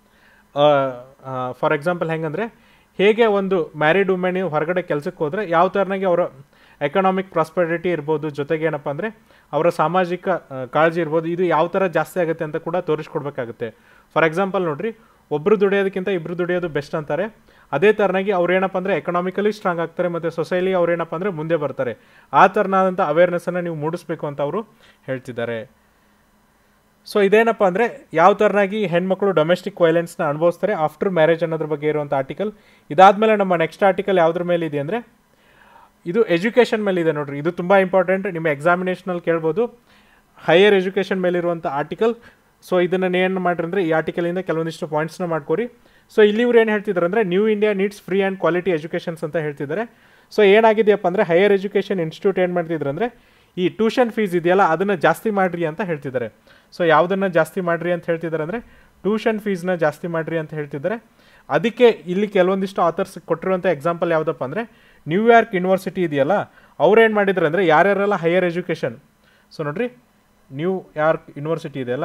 ಫಾರ್ ಎಕ್ಸಾಂಪಲ್ ಹೆಂಗಂದರೆ ಹೇಗೆ ಒಂದು ಮ್ಯಾರಿಡ್ ವುಮೆನ್ ಹೊರಗಡೆ ಕೆಲಸಕ್ಕೆ ಹೋದರೆ ಯಾವ ಥರನಾಗಿ ಅವರ ಎಕನಾಮಿಕ್ ಪ್ರಾಸ್ಪರಿಟಿ ಇರ್ಬೋದು ಜೊತೆಗೆ ಏನಪ್ಪ ಅಂದರೆ ಅವರ ಸಾಮಾಜಿಕ ಆ, ಕಾಳಜಿ ಇರ್ಬೋದು ಇದು ಯಾವ ಥರ ಜಾಸ್ತಿ ಆಗುತ್ತೆ ಅಂತ ಕೂಡ ತೋರಿಸ್ಕೊಡ್ಬೇಕಾಗುತ್ತೆ ಫಾರ್ ಎಕ್ಸಾಂಪಲ್ ನೋಡ್ರಿ ಒಬ್ಬರು ದುಡಿಯೋದಕ್ಕಿಂತ ಇಬ್ಬರು ದುಡಿಯೋದು ಬೆಸ್ಟ್ ಅಂತಾರೆ ಅದೇ ಥರನಾಗಿ ಅವ್ರು ಏನಪ್ಪ ಅಂದರೆ ಎಕನಾಮಿಕಲಿ ಸ್ಟ್ರಾಂಗ್ ಆಗ್ತಾರೆ ಮತ್ತು ಸೊಸೈಲಿ ಅವ್ರು ಏನಪ್ಪ ಅಂದರೆ ಮುಂದೆ ಬರ್ತಾರೆ ಆ ಥರನಾದಂಥ ಅವೇರ್ನೆಸ್ಸನ್ನು ನೀವು ಮೂಡಿಸ್ಬೇಕು ಅಂತ ಅವರು ಹೇಳ್ತಿದ್ದಾರೆ ಸೊ ಇದೇನಪ್ಪ ಅಂದರೆ ಯಾವ ಥರನಾಗಿ ಹೆಣ್ಮಕ್ಳು ಡೊಮೆಸ್ಟಿಕ್ ವೈಲೆನ್ಸ್ನ ಅನುಭವಿಸ್ತಾರೆ ಆಫ್ಟರ್ ಮ್ಯಾರೇಜ್ ಅನ್ನೋದ್ರ ಬಗ್ಗೆ ಇರುವಂಥ ಆರ್ಟಿಕಲ್ ಇದಾದಮೇಲೆ ನಮ್ಮ ನೆಕ್ಸ್ಟ್ ಆರ್ಟಿಕಲ್ ಯಾವುದ್ರ ಮೇಲೆ ಇದೆ ಅಂದರೆ ಇದು ಎಜುಕೇಷನ್ ಮೇಲೆ ಇದೆ ನೋಡ್ರಿ ಇದು ತುಂಬ ಇಂಪಾರ್ಟೆಂಟ್ ನಿಮ್ಮ ಎಕ್ಸಾಮಿನೇಷನಲ್ಲಿ ಕೇಳ್ಬೋದು ಹೈಯರ್ ಎಜುಕೇಷನ್ ಮೇಲಿರುವಂಥ ಆರ್ಟಿಕಲ್ ಸೊ ಇದನ್ನು ಏನು ಮಾಡ್ರಿ ಅಂದರೆ ಈ ಆರ್ಟಿಕಲಿಂದ ಕೆಲವೊಂದಿಷ್ಟು ಪಾಯಿಂಟ್ಸ್ನ ಮಾಡ್ಕೊರಿ ಸೊ ಇಲ್ಲಿ ಇವ್ರು ಏನು ಹೇಳ್ತಿದ್ದಾರೆ ಅಂದರೆ new India needs free and quality educations ಅಂತ ಹೇಳ್ತಿದ್ದಾರೆ ಸೊ ಏನಾಗಿದೆಯಪ್ಪ ಅಂದರೆ ಹೈಯರ್ ಎಜುಕೇಷನ್ ಇನ್ಸ್ಟಿಟ್ಯೂಟ್ ಏನು ಮಾಡ್ತಿದ್ರು ಅಂದರೆ ಈ ಟ್ಯೂಷನ್ ಫೀಸ್ ಇದೆಯಲ್ಲ ಅದನ್ನು ಜಾಸ್ತಿ ಮಾಡಿರಿ ಅಂತ ಹೇಳ್ತಿದ್ದಾರೆ ಸೊ ಯಾವುದನ್ನು ಜಾಸ್ತಿ ಮಾಡಿರಿ ಅಂತ ಹೇಳ್ತಿದ್ದಾರೆ ಅಂದರೆ ಟ್ಯೂಷನ್ ಫೀಸ್ನ ಜಾಸ್ತಿ ಮಾಡಿರಿ ಅಂತ ಹೇಳ್ತಿದ್ದಾರೆ ಅದಕ್ಕೆ ಇಲ್ಲಿ ಕೆಲವೊಂದಿಷ್ಟು ಆಥರ್ಸ್ ಕೊಟ್ಟಿರುವಂಥ ಎಕ್ಸಾಂಪಲ್ ಯಾವುದಪ್ಪ ಅಂದರೆ ನ್ಯೂಯಾರ್ಕ್ ಯೂನಿವರ್ಸಿಟಿ ಇದೆಯಲ್ಲ ಅವ್ರು ಏನು ಮಾಡಿದ್ರು ಅಂದರೆ ಯಾರ್ಯಾರೆಲ್ಲ ಹೈಯರ್ ಎಜುಕೇಷನ್ ಸೊ ನೋಡ್ರಿ ನ್ಯೂ ಯಾರ್ಕ್ ಯೂನಿವರ್ಸಿಟಿ ಇದೆಯಲ್ಲ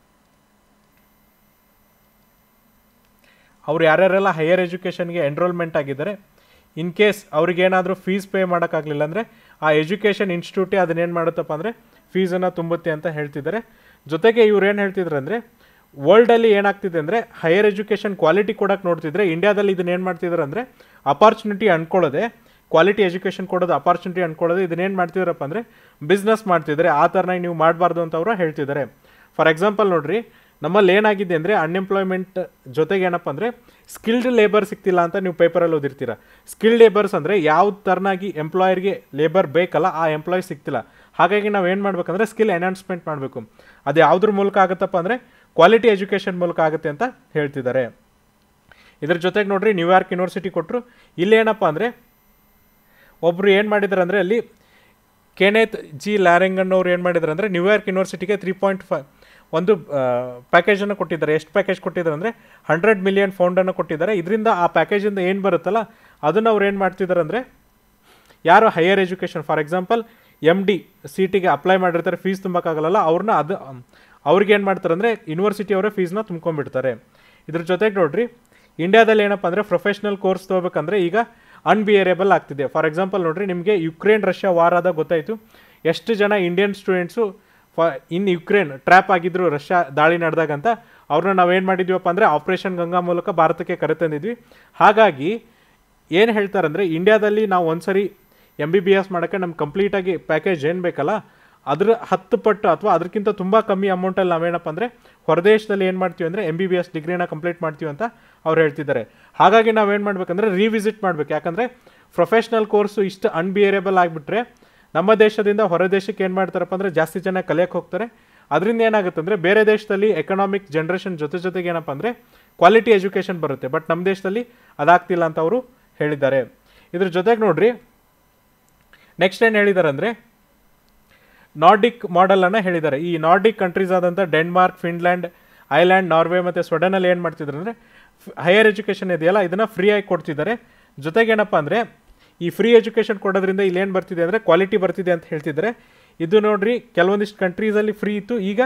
ಅವ್ರು ಯಾರ್ಯಾರೆಲ್ಲ ಹೈಯರ್ ಎಜುಕೇಷನ್ಗೆ ಎನ್ರೋಲ್ಮೆಂಟ್ ಆಗಿದ್ದಾರೆ ಇನ್ ಕೇಸ್ ಅವ್ರಿಗೇನಾದರೂ ಫೀಸ್ ಪೇ ಮಾಡೋಕ್ಕಾಗಲಿಲ್ಲ ಅಂದರೆ ಆ ಎಜುಕೇಷನ್ ಇನ್ಸ್ಟಿಟ್ಯೂಟೇ ಅದನ್ನೇನು ಮಾಡುತ್ತಪ್ಪ ಅಂದರೆ ಫೀಸನ್ನು ತುಂಬುತ್ತೆ ಅಂತ ಹೇಳ್ತಿದ್ದಾರೆ ಜೊತೆಗೆ ಇವ್ರು ಏನು ಹೇಳ್ತಿದ್ರು ಅಂದರೆ ವರ್ಲ್ಡಲ್ಲಿ ಏನಾಗ್ತಿದೆ ಅಂದರೆ ಹೈಯರ್ ಎಜುಕೇಷನ್ ಕ್ವಾಲಿಟಿ ಕೊಡೋಕೆ ನೋಡ್ತಿದ್ರೆ ಇಂಡಿಯಾದಲ್ಲಿ ಇದನ್ನ ಏನು ಮಾಡ್ತಿದ್ದಾರೆ ಅಂದರೆ ಅಪಾರ್ಚುನಿಟಿ ಅನ್ಕೊಳ್ಳೋದೆ ಕ್ವಾಲಿಟಿ ಎಜುಕೇಷನ್ ಕೊಡೋದು ಅಪಾರ್ಚುನಿಟಿ ಅನ್ಕೊಳ್ಳೋದು ಇದನ್ನೇನು ಮಾಡ್ತಿದ್ದಾರಪ್ಪ ಅಂದರೆ ಬಿಸ್ನೆಸ್ ಮಾಡ್ತಿದ್ದಾರೆ ಆ ಥರನಾಗಿ ನೀವು ಮಾಡಬಾರ್ದು ಅಂತ ಅವರು ಹೇಳ್ತಿದ್ದಾರೆ ಫಾರ್ ಎಕ್ಸಾಂಪಲ್ ನೋಡ್ರಿ ನಮ್ಮಲ್ಲಿ ಏನಾಗಿದೆ ಅಂದರೆ ಅನ್ಎಂಪ್ಲಾಯ್ಮೆಂಟ್ ಜೊತೆಗೆ ಏನಪ್ಪ ಅಂದರೆ ಸ್ಕಿಲ್ಡ್ ಲೇಬರ್ ಸಿಗ್ತಿಲ್ಲ ಅಂತ ನೀವು ಪೇಪರಲ್ಲಿ ಓದಿರ್ತೀರ ಸ್ಕಿಲ್ಡ್ ಲೇಬರ್ಸ್ ಅಂದರೆ ಯಾವ ಥರನಾಗಿ ಎಂಪ್ಲಾಯರ್ಗೆ ಲೇಬರ್ ಬೇಕಲ್ಲ ಆ ಎಂಪ್ಲಾಯ್ ಸಿಗ್ತಿಲ್ಲ ಹಾಗಾಗಿ ನಾವು ಏನು ಮಾಡ್ಬೇಕಂದ್ರೆ ಸ್ಕಿಲ್ ಎನ್ಹಾನ್ಸ್ಮೆಂಟ್ ಮಾಡಬೇಕು ಅದು ಯಾವುದ್ರ ಮೂಲಕ ಆಗುತ್ತಪ್ಪ ಅಂದರೆ ಕ್ವಾಲಿಟಿ ಎಜುಕೇಷನ್ ಮೂಲಕ ಆಗುತ್ತೆ ಅಂತ ಹೇಳ್ತಿದ್ದಾರೆ ಇದ್ರ ಜೊತೆಗೆ ನೋಡ್ರಿ ನ್ಯೂಯಾರ್ಕ್ ಯೂನಿವರ್ಸಿಟಿ ಕೊಟ್ಟರು ಇಲ್ಲೇನಪ್ಪ ಅಂದರೆ ಒಬ್ಬರು ಏನು ಮಾಡಿದ್ದಾರೆ ಅಂದರೆ ಅಲ್ಲಿ ಕೆನೆತ್ ಜಿ ಲ್ಯಾರಿಂಗನ್ ಅವ್ರು ಏನು ಮಾಡಿದ್ದಾರೆ ಅಂದರೆ ನ್ಯೂಯಾರ್ಕ್ ಯೂನಿವರ್ಸಿಟಿಗೆ ತ್ರೀ ಪಾಯಿಂಟ್ ಫೈವ್ ಒಂದು ಪ್ಯಾಕೇಜನ್ನು ಕೊಟ್ಟಿದ್ದಾರೆ ಎಷ್ಟು ಪ್ಯಾಕೇಜ್ ಕೊಟ್ಟಿದ್ದಾರೆ ಅಂದರೆ ಹಂಡ್ರೆಡ್ ಮಿಲಿಯನ್ ಫೌಂಡನ್ನು ಕೊಟ್ಟಿದ್ದಾರೆ ಇದರಿಂದ ಆ ಪ್ಯಾಕೇಜಿಂದ ಏನು ಬರುತ್ತಲ್ಲ ಅದನ್ನು ಅವ್ರು ಏನು ಮಾಡ್ತಿದ್ದಾರೆ ಅಂದರೆ ಯಾರು higher education for example M D C ಟಿಗೆ ಅಪ್ಲೈ ಮಾಡಿರ್ತಾರೆ ಫೀಸ್ ತುಂಬಕ್ಕಾಗಲ್ಲ ಅವ್ರನ್ನ ಅದು ಅವ್ರಿಗೆ ಏನು ಮಾಡ್ತಾರೆ ಅಂದರೆ ಯೂನಿವರ್ಸಿಟಿ ಅವರೇ ಫೀಸ್ನ ತುಂಬ್ಕೊಂಡ್ಬಿಡ್ತಾರೆ ಇದ್ರ ಜೊತೆಗೆ ನೋಡ್ರಿ ಇಂಡಿಯಾದಲ್ಲಿ ಏನಪ್ಪ ಅಂದರೆ ಪ್ರೊಫೆಷ್ನಲ್ ಕೋರ್ಸ್ ತೊಗೋಬೇಕಂದ್ರೆ ಈಗ ಅನ್ಬಿಯರೇಬಲ್ ಆಗ್ತಿದೆ ಫಾರ್ ಎಕ್ಸಾಂಪಲ್ ನೋಡ್ರಿ ನಿಮಗೆ ಯುಕ್ರೇನ್ ರಷ್ಯಾ ವಾರ್ ಆದಾಗ ಗೊತ್ತಾಯಿತು ಎಷ್ಟು ಜನ ಇಂಡಿಯನ್ ಸ್ಟೂಡೆಂಟ್ಸು ಫ ಇನ್ ಯುಕ್ರೇನ್ ಟ್ರ್ಯಾಪ್ ಆಗಿದ್ರು ರಷ್ಯಾ ದಾಳಿ ನಡೆದಾಗ ಅಂತ ಅವ್ರನ್ನ ನಾವೇನು ಮಾಡಿದ್ವಪ್ಪ ಅಂದರೆ ಆಪರೇಷನ್ ಗಂಗಾ ಮೂಲಕ ಭಾರತಕ್ಕೆ ಕರೆತಂದಿದ್ವಿ ಹಾಗಾಗಿ ಏನು ಹೇಳ್ತಾರೆ ಅಂದರೆ ಇಂಡಿಯಾದಲ್ಲಿ ನಾವು ಒಂದ್ಸರಿ ಎಮ್ ಬಿ ಬಿ ಎಸ್ ಮಾಡೋಕ್ಕೆ ನಮ್ಗೆ ಕಂಪ್ಲೀಟಾಗಿ ಪ್ಯಾಕೇಜ್ ಏನು ಬೇಕಲ್ಲ ಅದ್ರ ಹತ್ತು ಪಟ್ಟು ಅಥವಾ ಅದಕ್ಕಿಂತ ತುಂಬ ಕಮ್ಮಿ ಅಮೌಂಟಲ್ಲಿ ನಾವೇನಪ್ಪ ಅಂದರೆ ಹೊರದೇಶದಲ್ಲಿ ಏನು ಮಾಡ್ತೀವಿ ಅಂದರೆ ಎಮ್ ಬಿ ಬಿ ಎಸ್ ಡಿಗ್ರಿನ ಕಂಪ್ಲೀಟ್ ಮಾಡ್ತೀವಿ ಅಂತ ಅವ್ರು ಹೇಳ್ತಿದ್ದಾರೆ ಹಾಗಾಗಿ ನಾವೇನು ಮಾಡ್ಬೇಕಂದ್ರೆ ರಿವಿಸಿಟ್ ಮಾಡ್ಬೇಕು ಯಾಕಂದರೆ ಪ್ರೊಫೆಷ್ನಲ್ ಕೋರ್ಸು ಇಷ್ಟು ಅನ್ಬಿಯರೇಬಲ್ ಆಗಿಬಿಟ್ರೆ ನಮ್ಮ ದೇಶದಿಂದ ಹೊರ ದೇಶಕ್ಕೆ ಏನು ಮಾಡ್ತಾರಪ್ಪ ಅಂದರೆ ಜಾಸ್ತಿ ಜನ ಕಲಿಯಕ್ಕೆ ಹೋಗ್ತಾರೆ ಅದರಿಂದ ಏನಾಗುತ್ತೆ ಅಂದರೆ ಬೇರೆ ದೇಶದಲ್ಲಿ ಎಕನಾಮಿಕ್ ಜನ್ರೇಷನ್ ಜೊತೆ ಜೊತೆಗೆ ಏನಪ್ಪ ಅಂದರೆ ಕ್ವಾಲಿಟಿ ಎಜುಕೇಷನ್ ಬರುತ್ತೆ ಬಟ್ ನಮ್ಮ ದೇಶದಲ್ಲಿ ಅದಾಗ್ತಿಲ್ಲ ಅಂತ ಅವರು ಹೇಳಿದ್ದಾರೆ ಇದ್ರ ಜೊತೆಗೆ ನೋಡ್ರಿ ನೆಕ್ಸ್ಟ್ ಏನು ಹೇಳಿದ್ದಾರೆ ಅಂದರೆ ನಾರ್ಡಿಕ್ ಮಾಡೆಲನ್ನು ಹೇಳಿದ್ದಾರೆ ಈ ನಾರ್ಡಿಕ್ ಕಂಟ್ರೀಸ್ ಆದಂಥ ಡೆನ್ಮಾರ್ಕ್ ಫಿನ್ಲ್ಯಾಂಡ್ ಐಲ್ಯಾಂಡ್ ನಾರ್ವೆ ಮತ್ತು ಸ್ವಡನಲ್ಲಿ ಏನು ಮಾಡ್ತಿದ್ದಾರೆ ಅಂದರೆ ಹೈಯರ್ ಎಜುಕೇಷನ್ ಇದೆಯಲ್ಲ ಇದನ್ನು ಫ್ರೀಯಾಗಿ ಕೊಡ್ತಿದ್ದಾರೆ ಜೊತೆಗೆ ಏನಪ್ಪ ಅಂದರೆ ಈ ಫ್ರೀ ಎಜುಕೇಷನ್ ಕೊಡೋದ್ರಿಂದ ಇಲ್ಲಿ ಏನು ಬರ್ತಿದೆ ಅಂದರೆ ಕ್ವಾಲಿಟಿ ಬರ್ತಿದೆ ಅಂತ ಹೇಳ್ತಿದ್ದಾರೆ ಇದು ನೋಡ್ರಿ ಕೆಲವೊಂದಿಷ್ಟು ಕಂಟ್ರೀಸಲ್ಲಿ ಫ್ರೀ ಇತ್ತು ಈಗ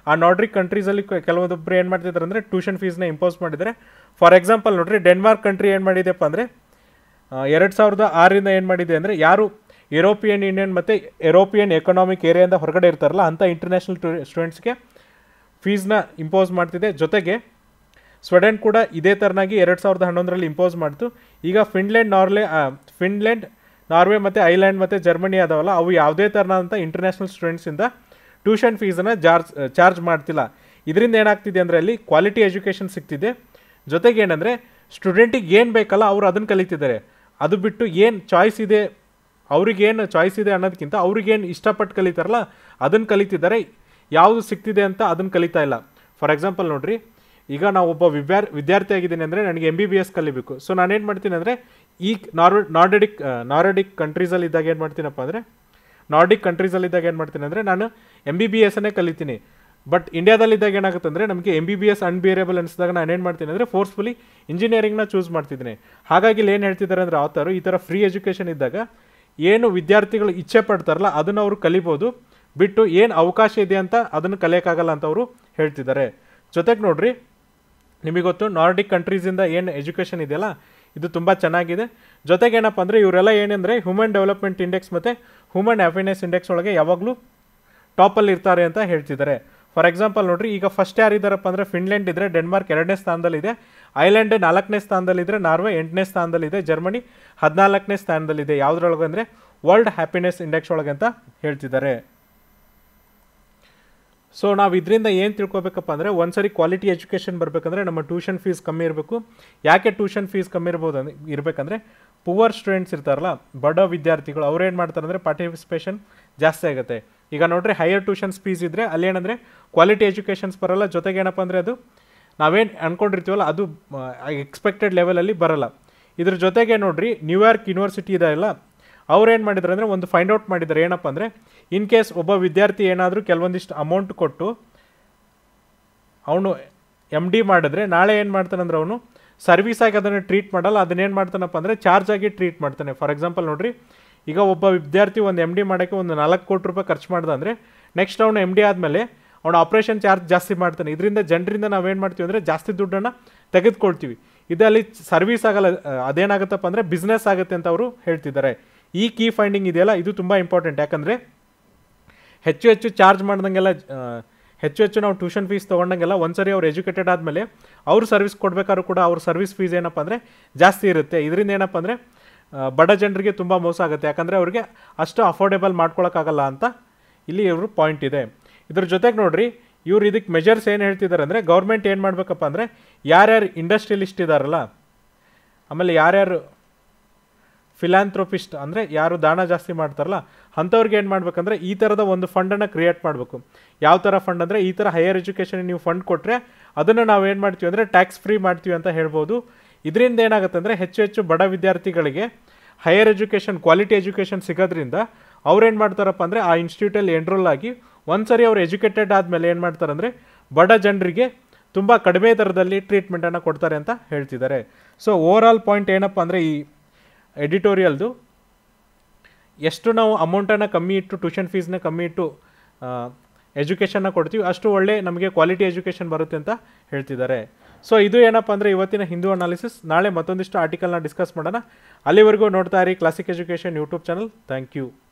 ಆ ನಾರ್ಡಿಕ್ ಕಂಟ್ರೀಸಲ್ಲಿ ಕೆಲವೊಬ್ಬರು ಏನು ಮಾಡ್ತಿದ್ದಾರೆ ಅಂದರೆ ಟ್ಯೂಷನ್ ಫೀಸ್ನ ಇಂಪೋಸ್ ಮಾಡಿದ್ದಾರೆ ಫಾರ್ ಎಕ್ಸಾಂಪಲ್ ನೋಡ್ರಿ ಡೆನ್ಮಾರ್ಕ್ ಕಂಟ್ರಿ ಏನು ಮಾಡಿದೆಪ್ಪ ಅಂದರೆ ಎರಡು ಸಾವಿರದ ಆರರಿಂದ ಏನು ಮಾಡಿದೆ ಅಂದರೆ ಯಾರು ಯುರೋಪಿಯನ್ ಯೂನಿಯನ್ ಮತ್ತು ಯುರೋಪಿಯನ್ ಎಕನಾಮಿಕ್ ಏರಿಯಾದಿಂದ ಹೊರಗಡೆ ಇರ್ತಾರಲ್ಲ ಅಂಥ ಇಂಟರ್ನ್ಯಾಷನಲ್ ಸ್ಟೂಡೆಂಟ್ಸ್ಗೆ ಫೀಸ್ನ ಇಂಪೋಸ್ ಮಾಡ್ತಿದೆ ಜೊತೆಗೆ ಸ್ವೀಡನ್ ಕೂಡ ಇದೇ ಥರನಾಗಿ ಎರಡು ಸಾವಿರದ ಹನ್ನೊಂದರಲ್ಲಿ ಇಂಪೋಸ್ ಮಾಡ್ತು ಈಗ ಫಿನ್ಲೆಂಡ್ ನಾರ್ಲೆ ಆ, ಫಿನ್ಲೆಂಡ್ ನಾರ್ವೆ ಮತ್ತು ಐಲ್ಯಾಂಡ್ ಮತ್ತು ಜರ್ಮನಿ ಅದಾವಲ್ಲ ಅವು ಯಾವುದೇ ಥರನಾದಂಥ ಇಂಟರ್ನ್ಯಾಷನಲ್ ಸ್ಟೂಡೆಂಟ್ಸಿಂದ ಟ್ಯೂಷನ್ ಫೀಸನ್ನು ಚಾರ್ಜ್ ಚಾರ್ಜ್ ಮಾಡ್ತಿಲ್ಲ ಇದರಿಂದ ಏನಾಗ್ತಿದೆ ಅಂದರೆ ಅಲ್ಲಿ ಕ್ವಾಲಿಟಿ ಎಜುಕೇಷನ್ ಸಿಗ್ತಿದೆ ಜೊತೆಗೆ ಏನಂದರೆ ಸ್ಟೂಡೆಂಟಿಗೆ ಏನು ಬೇಕಲ್ಲ ಅವರು ಅದನ್ನು ಕಲಿತಿದ್ದಾರೆ ಅದು ಬಿಟ್ಟು ಏನು ಚಾಯ್ಸ್ ಇದೆ ಅವ್ರಿಗೇನು ಚಾಯ್ಸ್ ಇದೆ ಅನ್ನೋದಕ್ಕಿಂತ ಅವ್ರಿಗೇನು ಇಷ್ಟಪಟ್ಟು ಕಲಿತಾರಲ್ಲ ಅದನ್ನು ಕಲಿತಿದ್ದಾರೆ ಯಾವುದು ಸಿಗ್ತಿದೆ ಅಂತ ಅದನ್ನು ಕಲಿತಾ ಇಲ್ಲ ಫಾರ್ ಎಕ್ಸಾಂಪಲ್ ನೋಡ್ರಿ ಈಗ ನಾವು ಒಬ್ಬ ವಿದ್ಯಾರ್ ವಿದ್ಯಾರ್ಥಿ ಆಗಿದ್ದೀನಿ ಅಂದರೆ ನನಗೆ ಎಮ್ ಬಿ ಬಿ ಎಸ್ ಕಲಿಬೇಕು ಸೊ ನಾನೇನು ಮಾಡ್ತೀನಿ ಅಂದರೆ ಈ ನಾರ್ ನಾರ್ಡಿಕ್ ನಾರ್ಡಿಕ್ ಕಂಟ್ರೀಸಲ್ಲಿ ಇದ್ದಾಗ ಏನು ಮಾಡ್ತೀನಪ್ಪ ಅಂದರೆ ನಾರ್ಡಿಕ್ ಕಂಟ್ರೀಸಲ್ಲಿ ಇದ್ದಾಗ ಏನು ಮಾಡ್ತೀನಿ ಅಂದರೆ ನಾನು ಎಮ್ ಬಿ ಬಿ ಎಸ್ಸನ್ನೇ ಕಲಿತೀನಿ ಬಟ್ ಇಂಡಿಯಾದಲ್ಲಿದ್ದಾಗ ಏನಾಗುತ್ತೆ ಅಂದರೆ ನಮಗೆ M B B S unbearable ಅನಿಸಿದಾಗ ನಾನು ಏನು ಮಾಡ್ತೀನಿ ಅಂದರೆ ಫೋರ್ಸ್ಫುಲಿ ಇಂಜಿನಿಯರಿಂಗ್ನ ಚೂಸ್ ಮಾಡ್ತಿದ್ದೀನಿ ಹಾಗಾಗಿ ಇಲ್ಲಿ ಏನು ಹೇಳ್ತಿದ್ದಾರೆ ಅಂದರೆ ಆತರು ಈ ಥರ ಫ್ರೀ ಎಜುಕೇಷನ್ ಇದ್ದಾಗ ಏನು ವಿದ್ಯಾರ್ಥಿಗಳು ಇಚ್ಛೆ ಪಡ್ತಾರಲ್ಲ ಅದನ್ನು ಅವರು ಕಲಿಬೋದು ಬಿಟ್ಟು ಏನು ಅವಕಾಶ ಇದೆ ಅಂತ ಅದನ್ನು ಕಲಿಯೋಕ್ಕಾಗಲ್ಲ ಅಂತ ಅವರು ಹೇಳ್ತಿದ್ದಾರೆ ಜೊತೆಗೆ ನೋಡ್ರಿ ನಿಮಗೆ ಗೊತ್ತು ನಾರ್ಡಿಕ್ ಕಂಟ್ರೀಸಿಂದ ಏನು ಎಜುಕೇಷನ್ ಇದೆಯಲ್ಲ ಇದು ತುಂಬ ಚೆನ್ನಾಗಿದೆ ಜೊತೆಗೆ ಏನಪ್ಪ ಅಂದರೆ ಇವರೆಲ್ಲ ಏನಂದರೆ ಹ್ಯೂಮನ್ ಡೆವಲಪ್ಮೆಂಟ್ ಇಂಡೆಕ್ಸ್ ಮತ್ತು ಹ್ಯೂಮನ್ ಹ್ಯಾಪಿನೆಸ್ ಇಂಡೆಕ್ಸ್ ಒಳಗೆ ಯಾವಾಗಲೂ ಟಾಪಲ್ಲಿ ಇರ್ತಾರೆ ಅಂತ ಹೇಳ್ತಿದ್ದಾರೆ ಫಾರ್ ಎಕ್ಸಾಂಪಲ್ ನೋಡ್ರಿ ಈಗ ಫಸ್ಟ್ ಯಾರಿದ್ದಾರಪ್ಪ ಅಂದರೆ ಫಿನ್ಲೆಂಡ್ ಇದ್ದರೆ ಡೆನ್ಮಾರ್ಕ್ ಎರಡನೇ ಸ್ಥಾನದಲ್ಲಿದೆ ಐಲ್ಯಾಂಡ್ ನಾಲ್ಕನೇ ಸ್ಥಾನದಲ್ಲಿದ್ದರೆ ನಾರ್ವೆ ಎಂಟನೇ ಸ್ಥಾನದಲ್ಲಿದೆ ಜರ್ಮನಿ ಹದಿನಾಲ್ಕನೇ ಸ್ಥಾನದಲ್ಲಿದೆ ಯಾವುದ್ರೊಳಗೆ ಅಂದರೆ ವರ್ಲ್ಡ್ ಹ್ಯಾಪಿನೆಸ್ ಇಂಡೆಕ್ಸ್ ಒಳಗೆ ಅಂತ ಹೇಳ್ತಿದ್ದಾರೆ ಸೊ ನಾವು ಇದರಿಂದ ಏನು ತಿಳ್ಕೊಬೇಕಪ್ಪ ಅಂದರೆ ಒಂದ್ಸರಿ ಕ್ವಾಲಿಟಿ ಎಜುಕೇಷನ್ ಬರಬೇಕಂದ್ರೆ ನಮ್ಮ ಟ್ಯೂಷನ್ ಫೀಸ್ ಕಮ್ಮಿ ಇರಬೇಕು ಯಾಕೆ ಟ್ಯೂಷನ್ ಫೀಸ್ ಕಮ್ಮಿ ಇರ್ಬೋದು ಅಂದ್ರೆ ಇರಬೇಕಂದ್ರೆ ಪುವರ್ ಸ್ಟೂಡೆಂಟ್ಸ್ ಇರ್ತಾರಲ್ಲ ಬಡ ವಿದ್ಯಾರ್ಥಿಗಳು ಅವ್ರು ಏನು ಮಾಡ್ತಾರೆ ಅಂದರೆ ಪಾರ್ಟಿಸಿಪೇಷನ್ ಜಾಸ್ತಿ ಆಗುತ್ತೆ ಈಗ ನೋಡ್ರಿ ಹೈಯರ್ ಟ್ಯೂಷನ್ಸ್ ಫೀಸ್ ಇದ್ದರೆ ಅಲ್ಲೇನಂದರೆ ಕ್ವಾಲಿಟಿ ಎಜುಕೇಷನ್ಸ್ ಬರಲ್ಲ ಜೊತೆಗೆ ಏನಪ್ಪ ಅಂದರೆ ಅದು ನಾವೇನು ಅನ್ಕೊಂಡಿರ್ತೀವಲ್ಲ ಅದು ಎಕ್ಸ್ಪೆಕ್ಟೆಡ್ ಲೆವೆಲಲ್ಲಿ ಬರಲ್ಲ ಇದ್ರ ಜೊತೆಗೆ ನೋಡ್ರಿ ನ್ಯೂಯಾರ್ಕ್ ಯೂನಿವರ್ಸಿಟಿ ಇದೆ ಅಲ್ಲ ಅವ್ರು ಏನು ಮಾಡಿದ್ದಾರೆ ಅಂದರೆ ಒಂದು ಫೈಂಡ್ ಔಟ್ ಮಾಡಿದ್ದಾರೆ ಏನಪ್ಪ ಅಂದರೆ ಇನ್ ಕೇಸ್ ಒಬ್ಬ ವಿದ್ಯಾರ್ಥಿ ಏನಾದರೂ ಕೆಲವೊಂದಿಷ್ಟು ಅಮೌಂಟ್ ಕೊಟ್ಟು ಅವನು ಎಮ್ ಡಿ ಮಾಡಿದ್ರೆ ನಾಳೆ ಏನು ಮಾಡ್ತಾನಂದ್ರೆ ಅವನು ಸರ್ವಿಸ್ ಆಗಿ ಅದನ್ನು ಟ್ರೀಟ್ ಮಾಡಲ್ಲ ಅದನ್ನೇನು ಮಾಡ್ತಾನಪ್ಪ ಅಂದರೆ ಚಾರ್ಜ್ ಆಗಿ ಟ್ರೀಟ್ ಮಾಡ್ತಾನೆ ಫಾರ್ ಎಕ್ಸಾಂಪಲ್ ನೋಡ್ರಿ ಈಗ ಒಬ್ಬ ವಿದ್ಯಾರ್ಥಿ ಒಂದು ಎಮ್ ಡಿ ಮಾಡೋಕ್ಕೆ ಒಂದು ನಾಲ್ಕು ಕೋಟಿ ರೂಪಾಯಿ ಖರ್ಚು ಮಾಡ್ದ ಅಂದರೆ ನೆಕ್ಸ್ಟ್ ಅವನು ಎಮ್ ಡಿ ಆದಮೇಲೆ ಅವನು ಆಪ್ರೇಷನ್ ಚಾರ್ಜ್ ಜಾಸ್ತಿ ಮಾಡ್ತಾನೆ ಇದರಿಂದ ಜನರಿಂದ ನಾವೇನು ಮಾಡ್ತೀವಿ ಅಂದರೆ ಜಾಸ್ತಿ ದುಡ್ಡನ್ನು ತೆಗೆದುಕೊಳ್ತೀವಿ ಇದಲ್ಲಿ ಸರ್ವಿಸ್ ಆಗಲ್ಲ ಆ, ಅದೇನಾಗುತ್ತಪ್ಪ ಅಂದರೆ ಬಿಸ್ನೆಸ್ ಆಗುತ್ತೆ ಅಂತ ಅವರು ಹೇಳ್ತಿದ್ದಾರೆ ಈ ಕೀ ಫೈಂಡಿಂಗ್ ಇದೆಯಲ್ಲ ಇದು ತುಂಬ ಇಂಪಾರ್ಟೆಂಟ್ ಯಾಕಂದರೆ ಹೆಚ್ಚು ಹೆಚ್ಚು ಚಾರ್ಜ್ ಮಾಡ್ದಂಗೆಲ್ಲ ಆ, ಹೆಚ್ಚು ಹೆಚ್ಚು ನಾವು ಟ್ಯೂಷನ್ ಫೀಸ್ ತೊಗೊಂಡಂಗೆಲ್ಲ ಒಂದ್ಸರಿ ಅವ್ರು ಎಜುಕೇಟೆಡ್ ಆದಮೇಲೆ ಅವ್ರು ಸರ್ವಿಸ್ ಕೊಡಬೇಕಾದ್ರೂ ಕೂಡ ಅವ್ರ ಸರ್ವಿಸ್ ಫೀಸ್ ಏನಪ್ಪ ಅಂದರೆ ಜಾಸ್ತಿ ಇರುತ್ತೆ ಇದರಿಂದ ಏನಪ್ಪ ಅಂದರೆ ಬಡ ಜನರಿಗೆ ತುಂಬ ಮೋಸ ಆಗುತ್ತೆ ಯಾಕಂದರೆ ಅವ್ರಿಗೆ ಅಷ್ಟು ಅಫೋರ್ಡೆಬಲ್ ಮಾಡ್ಕೊಳಕ್ಕಾಗಲ್ಲ ಅಂತ ಇಲ್ಲಿ ಇವರು ಪಾಯಿಂಟ್ ಇದೆ ಇದ್ರ ಜೊತೆಗೆ ನೋಡ್ರಿ ಇವ್ರು ಇದಕ್ಕೆ ಮೆಜರ್ಸ್ ಏನು ಹೇಳ್ತಿದ್ದಾರೆ ಅಂದರೆ ಗೌರ್ಮೆಂಟ್ ಏನು ಮಾಡಬೇಕಪ್ಪ ಅಂದರೆ ಯಾರ್ಯಾರು ಇಂಡಸ್ಟ್ರಿಯಲಿಸ್ಟ್ ಇದ್ದಾರಲ್ಲ ಆಮೇಲೆ ಯಾರ್ಯಾರು ಫಿಲಾಂಥ್ರೋಪಿಸ್ಟ್ ಅಂದರೆ ಯಾರು ದಾನ ಜಾಸ್ತಿ ಮಾಡ್ತಾರಲ್ಲ ಅಂಥವ್ರಿಗೆ ಏನು ಮಾಡ್ಬೇಕಂದ್ರೆ ಈ ಥರದ ಒಂದು ಫಂಡನ್ನು ಕ್ರಿಯೇಟ್ ಮಾಡಬೇಕು ಯಾವ ಥರ ಫಂಡ್ ಅಂದರೆ ಈ ಥರ ಹೈಯರ್ ಎಜುಕೇಷನ್ ನೀವು ಫಂಡ್ ಕೊಟ್ಟರೆ ಅದನ್ನು ನಾವು ಏನು ಮಾಡ್ತೀವಿ ಅಂದರೆ ಟ್ಯಾಕ್ಸ್ ಫ್ರೀ ಮಾಡ್ತೀವಿ ಅಂತ ಹೇಳ್ಬೋದು ಇದರಿಂದ ಏನಾಗುತ್ತೆ ಅಂದರೆ ಹೆಚ್ಚು ಹೆಚ್ಚು ಬಡ ವಿದ್ಯಾರ್ಥಿಗಳಿಗೆ ಹೈಯರ್ ಎಜುಕೇಷನ್ ಕ್ವಾಲಿಟಿ ಎಜುಕೇಷನ್ ಸಿಗೋದ್ರಿಂದ ಅವ್ರೇನು ಮಾಡ್ತಾರಪ್ಪ ಅಂದರೆ ಆ ಇನ್ಸ್ಟಿಟ್ಯೂಟಲ್ಲಿ ಎನ್ರೋಲ್ ಆಗಿ ಒಂದ್ಸರಿ ಅವ್ರು ಎಜುಕೇಟೆಡ್ ಆದಮೇಲೆ ಏನು ಮಾಡ್ತಾರೆ ಅಂದರೆ ಬಡ ಜನರಿಗೆ ತುಂಬ ಕಡಿಮೆ ದರದಲ್ಲಿ ಟ್ರೀಟ್ಮೆಂಟನ್ನು ಕೊಡ್ತಾರೆ ಅಂತ ಹೇಳ್ತಿದ್ದಾರೆ ಸೊ ಓವರ್ ಆಲ್ ಪಾಯಿಂಟ್ ಏನಪ್ಪ ಅಂದರೆ ಈ ಎಡಿಟೋರಿಯಲ್ದು ಎಷ್ಟು ನಾವು ಅಮೌಂಟನ್ನು ಕಮ್ಮಿ ಇಟ್ಟು ಟ್ಯೂಷನ್ ಫೀಸ್ನ ಕಮ್ಮಿ ಇಟ್ಟು ಎಜುಕೇಷನ್ನ ಕೊಡ್ತೀವಿ ಅಷ್ಟು ಒಳ್ಳೆ ನಮಗೆ ಕ್ವಾಲಿಟಿ ಎಜುಕೇಷನ್ ಬರುತ್ತೆ ಅಂತ ಹೇಳ್ತಿದ್ದಾರೆ ಸೊ ಇದು ಏನಪ್ಪ ಅಂದರೆ ಇವತ್ತಿನ ಹಿಂದೂ ಅನಾಲಿಸಿಸ್ ನಾಳೆ ಮತ್ತೊಂದಿಷ್ಟು ಆರ್ಟಿಕಲ್ನ ಡಿಸ್ಕಸ್ ಮಾಡೋಣ ಅಲ್ಲಿವರೆಗೂ ನೋಡ್ತಾ ಇರಿ Classic education YouTube channel thank you